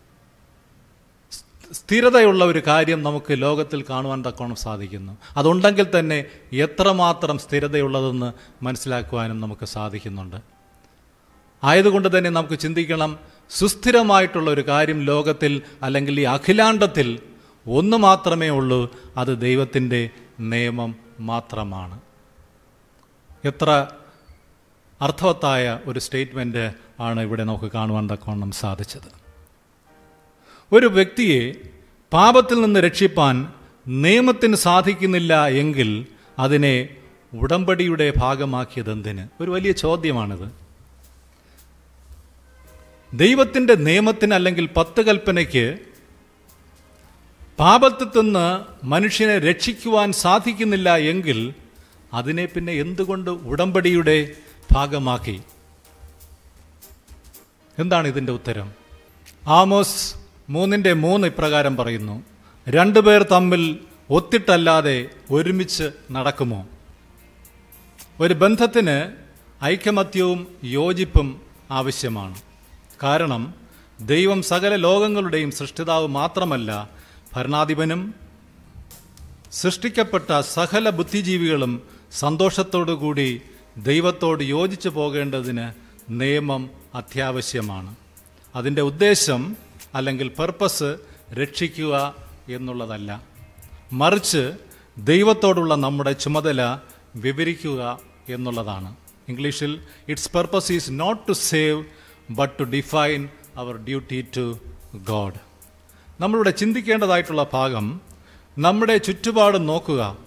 സ്ഥിരതയുള്ള ഒരു കാര്യം നമുക്ക് ലോകത്തിൽ കാണുവാൻ തക്കോണം സാധിക്കുന്നു അതുണ്ടെങ്കിൽ തന്നെ എത്രമാത്രം സ്ഥിരതയുള്ളതെന്ന് മനസ്സിലാക്കുവാനും നമുക്ക് സാധിക്കുന്നുണ്ട് ആയതുകൊണ്ട് തന്നെ നമുക്ക് ചിന്തിക്കണം സുസ്ഥിരമായിട്ടുള്ള ഒരു കാര്യം ലോകത്തിൽ അല്ലെങ്കിൽ ഈ അഖിലാണ്ടത്തിൽ ഒന്ന് മാത്രമേ ഉള്ളൂ അത് ദൈവത്തിൻ്റെ നിയമം മാത്രമാണ് എത്ര അർത്ഥവത്തായ ഒരു സ്റ്റേറ്റ്മെൻറ്റ് ആണ് ഇവിടെ നമുക്ക് കാണുവാൻ തക്കവണ്ണം സാധിച്ചത് ഒരു വ്യക്തിയെ പാപത്തിൽ നിന്ന് രക്ഷിപ്പാൻ നിയമത്തിന് സാധിക്കുന്നില്ല എങ്കിൽ അതിനെ ഉടമ്പടിയുടെ ഭാഗമാക്കിയത് എന്തിന് ഒരു വലിയ ചോദ്യമാണിത് ദൈവത്തിൻ്റെ നിയമത്തിന് അല്ലെങ്കിൽ പത്ത് കൽപ്പനയ്ക്ക് പാപത്തിൽ നിന്ന് മനുഷ്യനെ രക്ഷിക്കുവാൻ സാധിക്കുന്നില്ല എങ്കിൽ അതിനെ പിന്നെ എന്തുകൊണ്ട് ഉടമ്പടിയുടെ ഭാഗമാക്കി എന്താണ് ഇതിൻ്റെ ഉത്തരം ആമോസ് മൂന്നിൻ്റെ മൂന്ന് ഇപ്രകാരം പറയുന്നു രണ്ടുപേർ തമ്മിൽ ഒത്തിട്ടല്ലാതെ ഒരുമിച്ച് നടക്കുമോ ഒരു ബന്ധത്തിന് ഐക്യമത്യവും യോജിപ്പും ആവശ്യമാണ് കാരണം ദൈവം സകല ലോകങ്ങളുടെയും സൃഷ്ടിതാവ് മാത്രമല്ല ഭരണാധിപനും സൃഷ്ടിക്കപ്പെട്ട സകല ബുദ്ധിജീവികളും സന്തോഷത്തോടുകൂടി ദൈവത്തോട് യോജിച്ചു പോകേണ്ടതിന് നിയമം അത്യാവശ്യമാണ് അതിൻ്റെ ഉദ്ദേശം അല്ലെങ്കിൽ പർപ്പസ് രക്ഷിക്കുക എന്നുള്ളതല്ല മറിച്ച് ദൈവത്തോടുള്ള നമ്മുടെ ചുമതല വിവരിക്കുക എന്നുള്ളതാണ് ഇംഗ്ലീഷിൽ its purpose is not to save but to define our duty to God നമ്മളിവിടെ ചിന്തിക്കേണ്ടതായിട്ടുള്ള ഭാഗം നമ്മുടെ ചുറ്റുപാട് നോക്കുക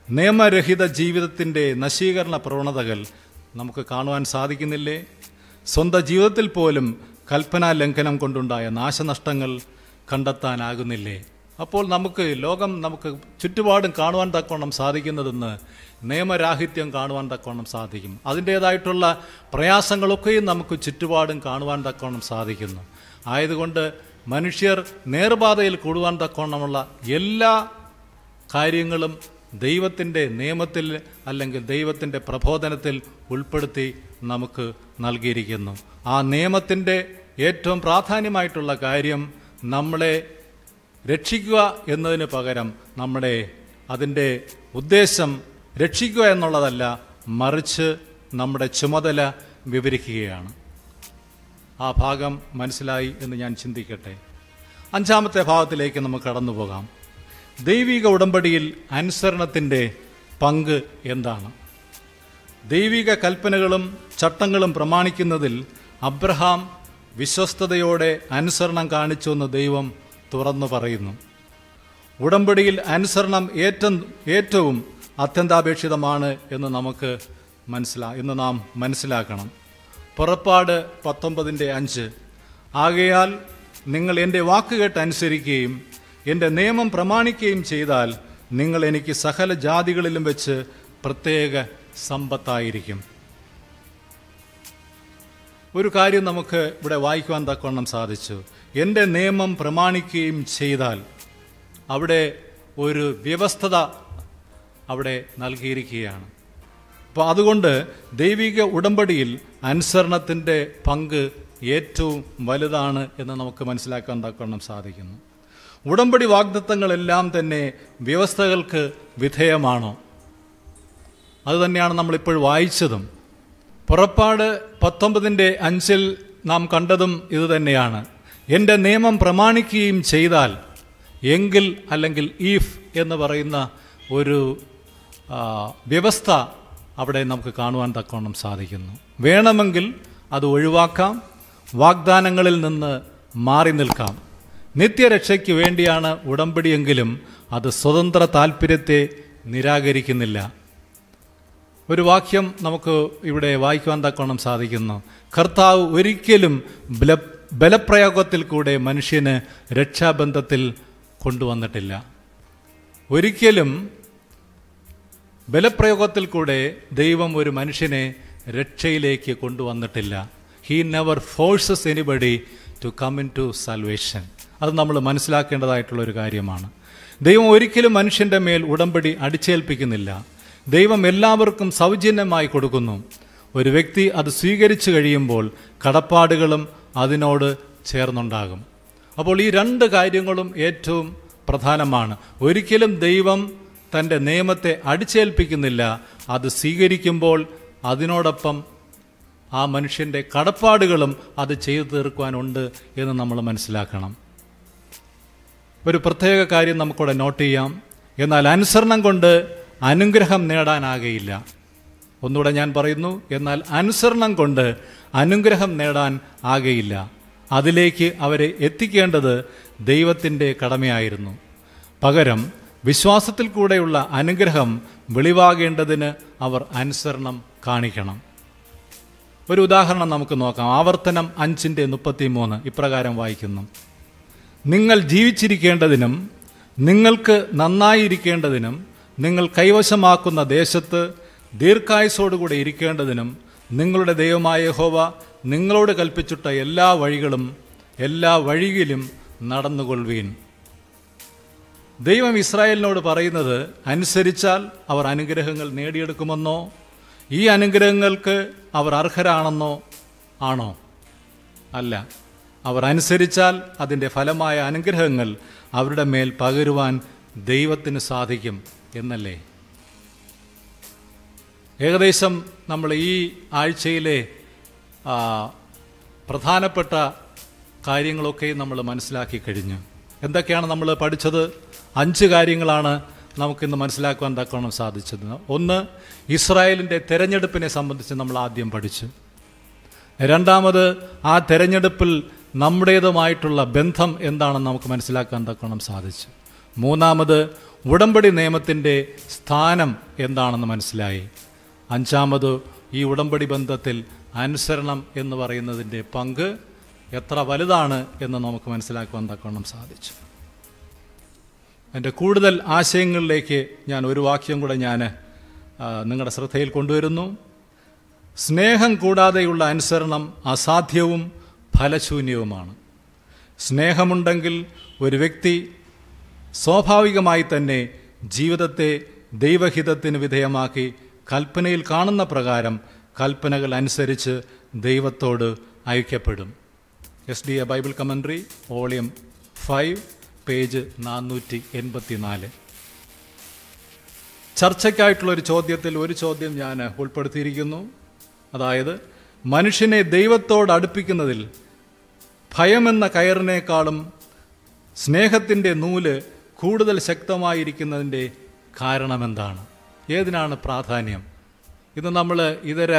നിയമരഹിത ജീവിതത്തിൻ്റെ നശീകരണ പ്രവണതകൾ നമുക്ക് കാണുവാൻ സാധിക്കുന്നില്ലേ സ്വന്തം ജീവിതത്തിൽ പോലും കൽപ്പനാ ലംഘനം കൊണ്ടുണ്ടായ നാശനഷ്ടങ്ങൾ കണ്ടെത്താനാകുന്നില്ലേ അപ്പോൾ നമുക്ക് ലോകം നമുക്ക് ചുറ്റുപാടും കാണുവാൻ തക്കവണ്ണം സാധിക്കുന്നതെന്ന് നിയമരാഹിത്യം കാണുവാൻ തക്കവണ്ണം സാധിക്കും അതിൻ്റേതായിട്ടുള്ള പ്രയാസങ്ങളൊക്കെയും നമുക്ക് ചുറ്റുപാടും കാണുവാൻ തക്കവണ്ണം സാധിക്കുന്നു ആയതുകൊണ്ട് മനുഷ്യർ നേർപാതയിൽ കൂടുവാൻ തക്കവണ്ണമുള്ള എല്ലാ കാര്യങ്ങളും ദൈവത്തിൻ്റെ നിയമത്തിൽ അല്ലെങ്കിൽ ദൈവത്തിൻ്റെ പ്രബോധനത്തിൽ ഉൾപ്പെടുത്തി നമുക്ക് നൽകിയിരിക്കുന്നു ആ നിയമത്തിൻ്റെ ഏറ്റവും പ്രാധാന്യമായിട്ടുള്ള കാര്യം നമ്മളെ രക്ഷിക്കുക എന്നതിന് പകരം നമ്മുടെ അതിൻ്റെ ഉദ്ദേശം രക്ഷിക്കുക എന്നുള്ളതല്ല മറിച്ച് നമ്മുടെ ചുമതല വിവരിക്കുകയാണ് ആ ഭാഗം മനസ്സിലായി എന്ന് ഞാൻ ചിന്തിക്കട്ടെ അഞ്ചാമത്തെ ഭാഗത്തിലേക്ക് നമുക്ക് കടന്നു പോകാം ദൈവിക ഉടമ്പടിയിൽ അനുസരണത്തിൻ്റെ പങ്ക് എന്താണ് ദൈവിക കൽപ്പനകളും ചട്ടങ്ങളും പ്രമാണിക്കുന്നതിൽ അബ്രഹാം വിശ്വസ്തയോടെ അനുസരണം കാണിച്ചു എന്ന് ദൈവം തുറന്നു പറയുന്നു ഉടമ്പടിയിൽ അനുസരണം ഏറ്റവും ഏറ്റവും അത്യന്താപേക്ഷിതമാണ് എന്ന് നമുക്ക് മനസ്സിലാ എന്ന് നാം മനസ്സിലാക്കണം പുറപ്പാട് പത്തൊമ്പതിൻ്റെ അഞ്ച് ആകയാൽ നിങ്ങൾ എൻ്റെ വാക്കുകേട്ട് അനുസരിക്കുകയും എൻ്റെ നിയമം പ്രമാണിക്കുകയും ചെയ്താൽ നിങ്ങൾ എനിക്ക് സകല ജാതികളിലും വെച്ച് പ്രത്യേക സമ്പത്തായിരിക്കും ഒരു കാര്യം നമുക്ക് ഇവിടെ വായിക്കുവാൻ തക്കവണ്ണം സാധിച്ചു എൻ്റെ നിയമം പ്രമാണിക്കുകയും ചെയ്താൽ അവിടെ ഒരു വ്യവസ്ഥത അവിടെ നൽകിയിരിക്കുകയാണ് അപ്പോൾ അതുകൊണ്ട് ദൈവിക ഉടമ്പടിയിൽ അനുസരണത്തിൻ്റെ പങ്ക് ഏറ്റവും വലുതാണ് എന്ന് നമുക്ക് മനസ്സിലാക്കാൻ തക്കവണ്ണം സാധിക്കുന്നു ഉടമ്പടി വാഗ്ദത്തങ്ങളെല്ലാം തന്നെ വ്യവസ്ഥകൾക്ക് വിധേയമാണോ അതുതന്നെയാണ് നമ്മളിപ്പോൾ വായിച്ചതും പുറപ്പാട് പത്തൊമ്പതിൻ്റെ അഞ്ചിൽ നാം കണ്ടതും ഇതുതന്നെയാണ് എൻ്റെ നിയമം പ്രമാണിക്കുകയും ചെയ്താൽ എങ്കിൽ അല്ലെങ്കിൽ ഈഫ് എന്ന് പറയുന്ന ഒരു ആ, വ്യവസ്ഥ അവിടെ നമുക്ക് കാണുവാൻ തക്കവണ്ണം സാധിക്കുന്നു വേണമെങ്കിൽ അത് ഒഴിവാക്കാം വാഗ്ദാനങ്ങളിൽ നിന്ന് മാറി നിൽക്കാം നിത്യരക്ഷയ്ക്ക് വേണ്ടിയാണ് ഉടമ്പടിയെങ്കിലും അത് സ്വതന്ത്ര താല്പര്യത്തെ നിരാകരിക്കുന്നില്ല ഒരു വാക്യം നമുക്ക് ഇവിടെ വായിക്കുവാൻ തക്കോണം സാധിക്കുന്നു കർത്താവ് ഒരിക്കലും ബല ബലപ്രയോഗത്തിൽ കൂടെ മനുഷ്യന് രക്ഷാബന്ധത്തിൽ കൊണ്ടുവന്നിട്ടില്ല ഒരിക്കലും ബലപ്രയോഗത്തിൽ കൂടെ ദൈവം ഒരു മനുഷ്യനെ രക്ഷയിലേക്ക് കൊണ്ടുവന്നിട്ടില്ല he never forces anybody to come into salvation അത് നമ്മൾ മനസ്സിലാക്കേണ്ടതായിട്ടുള്ള ഒരു കാര്യമാണ് ദൈവം ഒരിക്കലും മനുഷ്യന്റെ മേൽ ഉടമ്പടി അടിച്ചേൽപ്പിക്കുന്നില്ല ദൈവം എല്ലാവർക്കും സൗജന്യമായി കൊടുക്കുന്നു ഒരു വ്യക്തി അത് സ്വീകരിച്ചു കഴിയുമ്പോൾ കടപ്പാടുകളും അതിനോട് ചേർന്നുണ്ടാകും അപ്പോൾ ഈ രണ്ട് കാര്യങ്ങളും ഏറ്റവും പ്രധാനമാണ് ഒരിക്കലും ദൈവം തൻ്റെ നിയമത്തെ അടിച്ചേൽപ്പിക്കുന്നില്ല അത് സ്വീകരിക്കുമ്പോൾ അതിനോടൊപ്പം ആ മനുഷ്യൻ്റെ കടപ്പാടുകളും അത് ചെയ്തു തീർക്കുവാനുണ്ട് എന്ന് നമ്മൾ മനസ്സിലാക്കണം ഒരു പ്രത്യേക കാര്യം നമുക്കിവിടെ നോട്ട് ചെയ്യാം എന്നാൽ അനുസരണം കൊണ്ട് അനുഗ്രഹം നേടാനാകയില്ല ഒന്നുകൂടെ ഞാൻ പറയുന്നു എന്നാൽ അനുസരണം കൊണ്ട് അനുഗ്രഹം നേടാൻ ആകയില്ല അതിലേക്ക് അവരെ എത്തിക്കേണ്ടത് ദൈവത്തിൻ്റെ കടമയായിരുന്നു പകരം വിശ്വാസത്തിൽ കൂടെയുള്ള അനുഗ്രഹം വെളിവാകേണ്ടതിന് അവർ അനുസരണം കാണിക്കണം ഒരു ഉദാഹരണം നമുക്ക് നോക്കാം ആവർത്തനം അഞ്ചിൻ്റെ മുപ്പത്തി മൂന്ന് ഇപ്രകാരം വായിക്കുന്നു നിങ്ങൾ ജീവിച്ചിരിക്കേണ്ടതിനും നിങ്ങൾക്ക് നന്നായിരിക്കേണ്ടതിനും നിങ്ങൾ കൈവശമാക്കുന്ന ദേശത്ത് ദീർഘായുസോടുകൂടെ ഇരിക്കേണ്ടതിനും നിങ്ങളുടെ ദൈവമായ യഹോവ നിങ്ങളോട് കൽപ്പിച്ചിട്ട എല്ലാ വഴികളും എല്ലാ വഴിയിലും നടന്നുകൊള്ളുവീൻ ദൈവം ഇസ്രായേലിനോട് പറയുന്നത് അനുസരിച്ചാൽ അവർ അനുഗ്രഹങ്ങൾ നേടിയെടുക്കുമെന്നോ ഈ അനുഗ്രഹങ്ങൾക്ക് അവർ അർഹരാണെന്നോ ആണോ അല്ല അവർ അനുസരിച്ചാൽ അതിൻ്റെ ഫലമായ അനുഗ്രഹങ്ങൾ അവരുടെ മേൽ പകരുവാൻ ദൈവത്തിന് സാധിക്കും എന്നല്ലേ ഏകദേശം നമ്മൾ ഈ ആഴ്ചയിലെ ആ, പ്രധാനപ്പെട്ട കാര്യങ്ങളൊക്കെ നമ്മൾ മനസ്സിലാക്കി കഴിഞ്ഞു എന്തൊക്കെയാണ് നമ്മൾ പഠിച്ചത് അഞ്ച് കാര്യങ്ങളാണ് നമുക്കിന്ന് മനസ്സിലാക്കുവാൻ തക്കവണ്ണം സാധിച്ചത് ഒന്ന് ഇസ്രായേലിൻ്റെ തെരഞ്ഞെടുപ്പിനെ സംബന്ധിച്ച് നമ്മൾ ആദ്യം പഠിച്ചു രണ്ടാമത് ആ തെരഞ്ഞെടുപ്പിൽ നമ്മുടേതുമായിട്ടുള്ള ബന്ധം എന്താണെന്ന് നമുക്ക് മനസ്സിലാക്കാൻ തക്കവണ്ണം സാധിച്ചു മൂന്നാമത് ഉടമ്പടി നിയമത്തിൻ്റെ സ്ഥാനം എന്താണെന്ന് മനസ്സിലായി അഞ്ചാമത് ഈ ഉടമ്പടി ബന്ധത്തിൽ അനുസരണം എന്ന് പറയുന്നതിൻ്റെ പങ്ക് എത്ര വലുതാണ് എന്ന് നമുക്ക് മനസ്സിലാക്കുവാൻ തക്കവണ്ണം സാധിച്ചു എൻ്റെ കൂടുതൽ ആശയങ്ങളിലേക്ക് ഞാൻ ഒരു വാക്യം കൂടെ ഞാൻ ആ, നിങ്ങളുടെ ശ്രദ്ധയിൽ കൊണ്ടുവരുന്നു സ്നേഹം കൂടാതെയുള്ള അനുസരണം അസാധ്യവും ഫലശൂന്യവുമാണ് സ്നേഹമുണ്ടെങ്കിൽ ഒരു വ്യക്തി സ്വാഭാവികമായി തന്നെ ജീവിതത്തെ ദൈവഹിതത്തിന് വിധേയമാക്കി കൽപ്പനയിൽ കാണുന്ന പ്രകാരം കൽപ്പനകൾ അനുസരിച്ച് ദൈവത്തോട് ഐക്യപ്പെടും S D A Bible commentary volume five page നാനൂറ്റി എൺപത്തിനാല് ചർച്ചയ്ക്കായിട്ടുള്ള ഒരു ചോദ്യത്തിൽ ഒരു ചോദ്യം ഞാൻ ഉൾപ്പെടുത്തിയിരിക്കുന്നു അതായത് മനുഷ്യനെ ദൈവത്തോട് അടുപ്പിക്കുന്നതിൽ ഭയമെന്ന കയറിനേക്കാളും സ്നേഹത്തിൻ്റെ നൂല് കൂടുതൽ ശക്തമായിരിക്കുന്നതിൻ്റെ കാരണമെന്താണ് ഏതിനാണ് പ്രാധാന്യം ഇത് നമ്മൾ ഇതര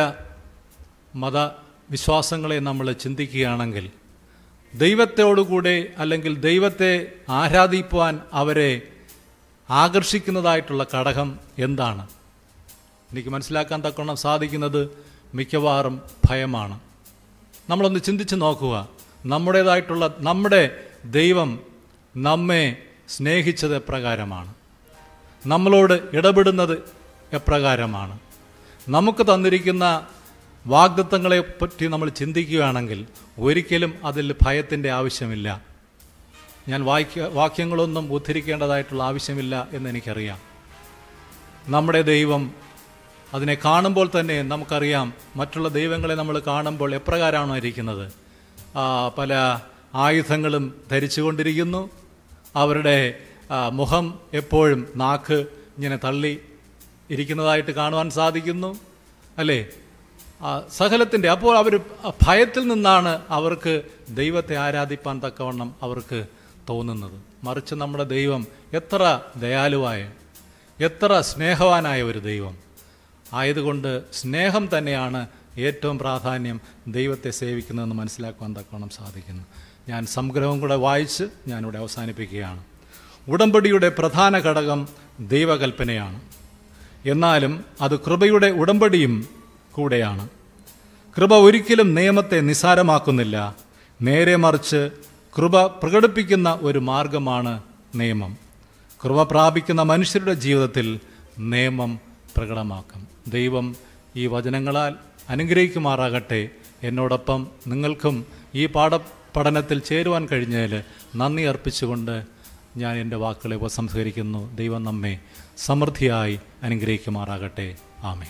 മതവിശ്വാസങ്ങളെ നമ്മൾ ചിന്തിക്കുകയാണെങ്കിൽ ദൈവത്തോടുകൂടെ അല്ലെങ്കിൽ ദൈവത്തെ ആരാധിക്കുവാൻ അവരെ ആകർഷിക്കുന്നതായിട്ടുള്ള ഘടകം എന്താണ് എനിക്ക് മനസ്സിലാക്കാൻ തക്കവണ്ണം സാധിക്കുന്നത് മിക്കവാറും ഭയമാണ് നമ്മളൊന്ന് ചിന്തിച്ച് നോക്കുക നമ്മുടേതായിട്ടുള്ള നമ്മുടെ ദൈവം നമ്മെ സ്നേഹിച്ചത് എപ്രകാരമാണ് നമ്മളോട് ഇടപെടുന്നത് എപ്രകാരമാണ് നമുക്ക് തന്നിരിക്കുന്ന വാഗ്ദത്തങ്ങളെ പറ്റി നമ്മൾ ചിന്തിക്കുകയാണെങ്കിൽ ഒരിക്കലും അതിൽ ഭയത്തിൻ്റെ ആവശ്യമില്ല ഞാൻ വാക്യ വാക്യങ്ങളൊന്നും ഉദ്ധരിക്കേണ്ടതായിട്ടുള്ള ആവശ്യമില്ല എന്ന് എനിക്കറിയാം നമ്മുടെ ദൈവം അതിനെ കാണുമ്പോൾ തന്നെ നമുക്കറിയാം മറ്റുള്ള ദൈവങ്ങളെ നമ്മൾ കാണുമ്പോൾ എപ്രകാരമാണോ ഇരിക്കുന്നത് ആ, പല ആയുധങ്ങളും ധരിച്ചുകൊണ്ടിരിക്കുന്നു അവരുടെ ആ, മുഖം എപ്പോഴും നാക്ക് ഇങ്ങനെ തള്ളി ഇരിക്കുന്നതായിട്ട് കാണുവാൻ സാധിക്കുന്നു അല്ലേ ആ, സകലത്തിൻ്റെ അപ്പോൾ അവർ ഭയത്തിൽ നിന്നാണ് അവർക്ക് ദൈവത്തെ ആരാധിപ്പാൻ തക്കവണ്ണം അവർക്ക് തോന്നുന്നത് മറിച്ച് നമ്മുടെ ദൈവം എത്ര ദയാലുവായ എത്ര സ്നേഹവാനായ ഒരു ദൈവം ആയതുകൊണ്ട് സ്നേഹം തന്നെയാണ് ഏറ്റവും പ്രാധാന്യം ദൈവത്തെ സേവിക്കുന്നതെന്ന് മനസ്സിലാക്കുവാൻ തക്കവണ്ണം സാധിക്കുന്നു ഞാൻ സംഗ്രഹം കൂടെ വായിച്ച് ഞാനിവിടെ അവസാനിപ്പിക്കുകയാണ് ഉടമ്പടിയുടെ പ്രധാന ഘടകം ദൈവകൽപ്പനയാണ് എന്നാലും അത് കൃപയുടെ ഉടമ്പടിയും കൂടെയാണ് കൃപ ഒരിക്കലും നിയമത്തെ നിസാരമാക്കുന്നില്ല നേരെ മറിച്ച് കൃപ പ്രകടിപ്പിക്കുന്ന ഒരു മാർഗമാണ് നിയമം കൃപ പ്രാപിക്കുന്ന മനുഷ്യരുടെ ജീവിതത്തിൽ നിയമം പ്രകടമാക്കും ദൈവം ഈ വചനങ്ങളാൽ അനുഗ്രഹിക്കുമാറാകട്ടെ എന്നോടൊപ്പം നിങ്ങൾക്കും ഈ പാഠ പഠനത്തിൽ ചേരുവാൻ കഴിഞ്ഞതിൽ നന്ദി അർപ്പിച്ചുകൊണ്ട് ഞാൻ എൻ്റെ വാക്കുകളെ ഉപസംഹരിക്കുന്നു ദൈവം നമ്മെ സമൃദ്ധിയായി അനുഗ്രഹിക്കുമാറാകട്ടെ ആമേ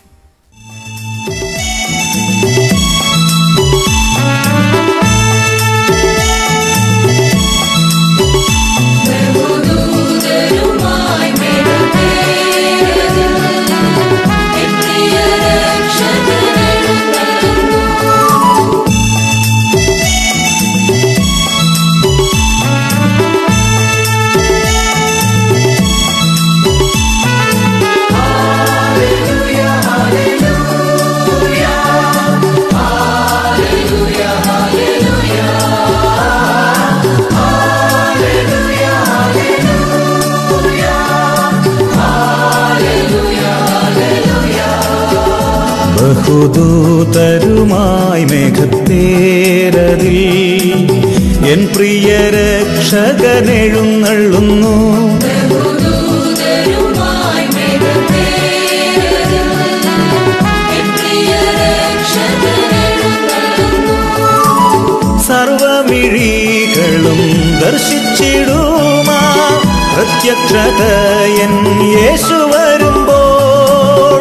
ബഹുദൂതരുമായി മേഘത്തേരതിൽ എൻ പ്രിയ രക്ഷകനെഴുന്നള്ളുന്നു സർവമിഴികളും ദർശിച്ചിടുമാ പ്രത്യക്ഷത എൻ യേശു വരുമ്പോൾ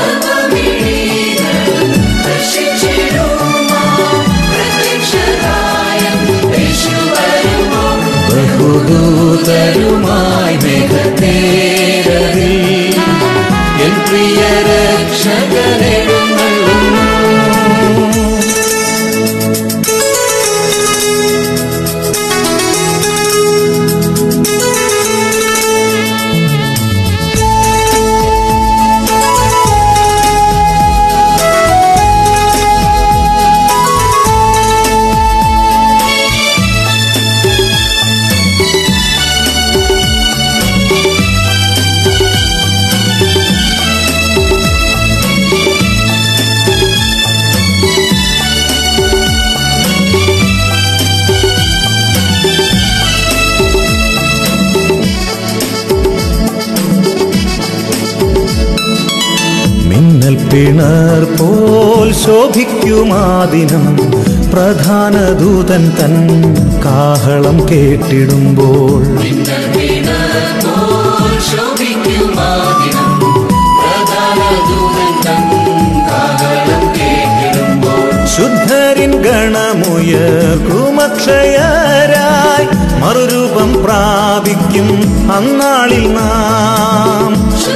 ബഹുദൂതരുമായി മേഘത്തേരതിൽ എൻ പ്രിയ രക്ഷകനെഴുന്നള്ളുന്നു മിന്നൽ പിണർ പോൽ ശോഭിക്കുമാദിനം പ്രധാന ദൂതൻ തൻ കാഹളം കേട്ടിടുമ്പോൾ ശുദ്ധരിൻ ഗണമുയർക്കുമക്ഷയരായി മറുരൂപം പ്രാപിക്കും അന്നാളിൽ നാം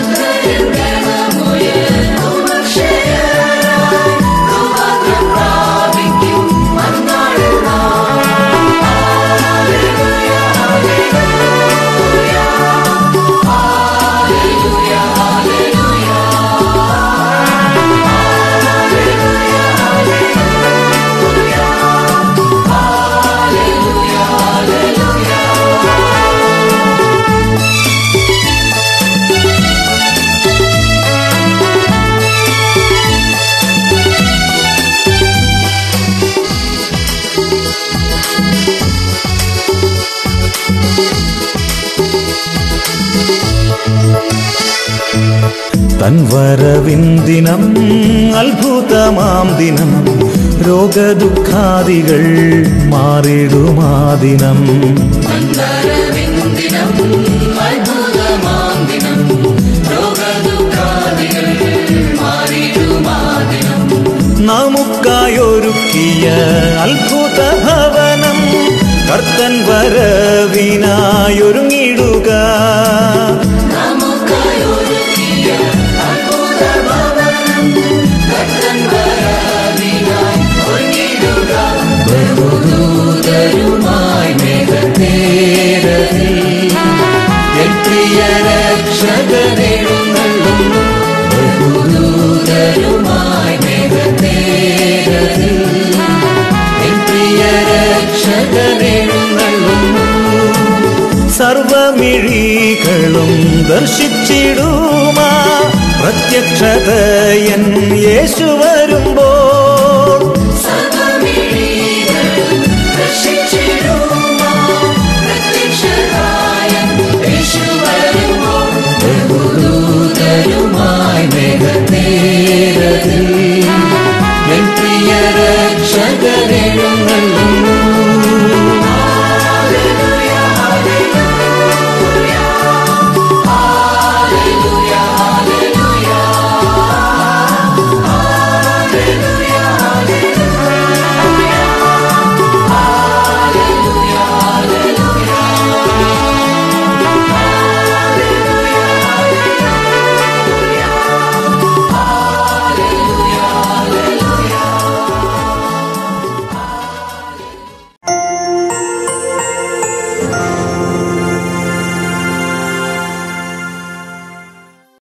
തൻ വരവിൻ ദിനം അത്ഭുതമാം ദിനം രോഗദുഃഖാദികൾ മാറിടുമാ ദിനം നമുക്കായൊരുക്കിയ അത്ഭുത ഭവനം കർത്തൻ വരവിനായൊരുങ്ങിടുക ബഹുദൂതരുമായി മേഘത്തേരതിൽ എൻ പ്രിയ രക്ഷകനെഴുന്നള്ളുന്നു ബഹുദൂതരുമായി മേഘത്തേരതിൽ എൻ പ്രിയ രക്ഷകനെഴുന്നള്ളുന്നു സർവമിഴികളും ദർശിച്ചിടുമാ പ്രത്യക്ഷതയൻ യേശു വരുമ്പോൾ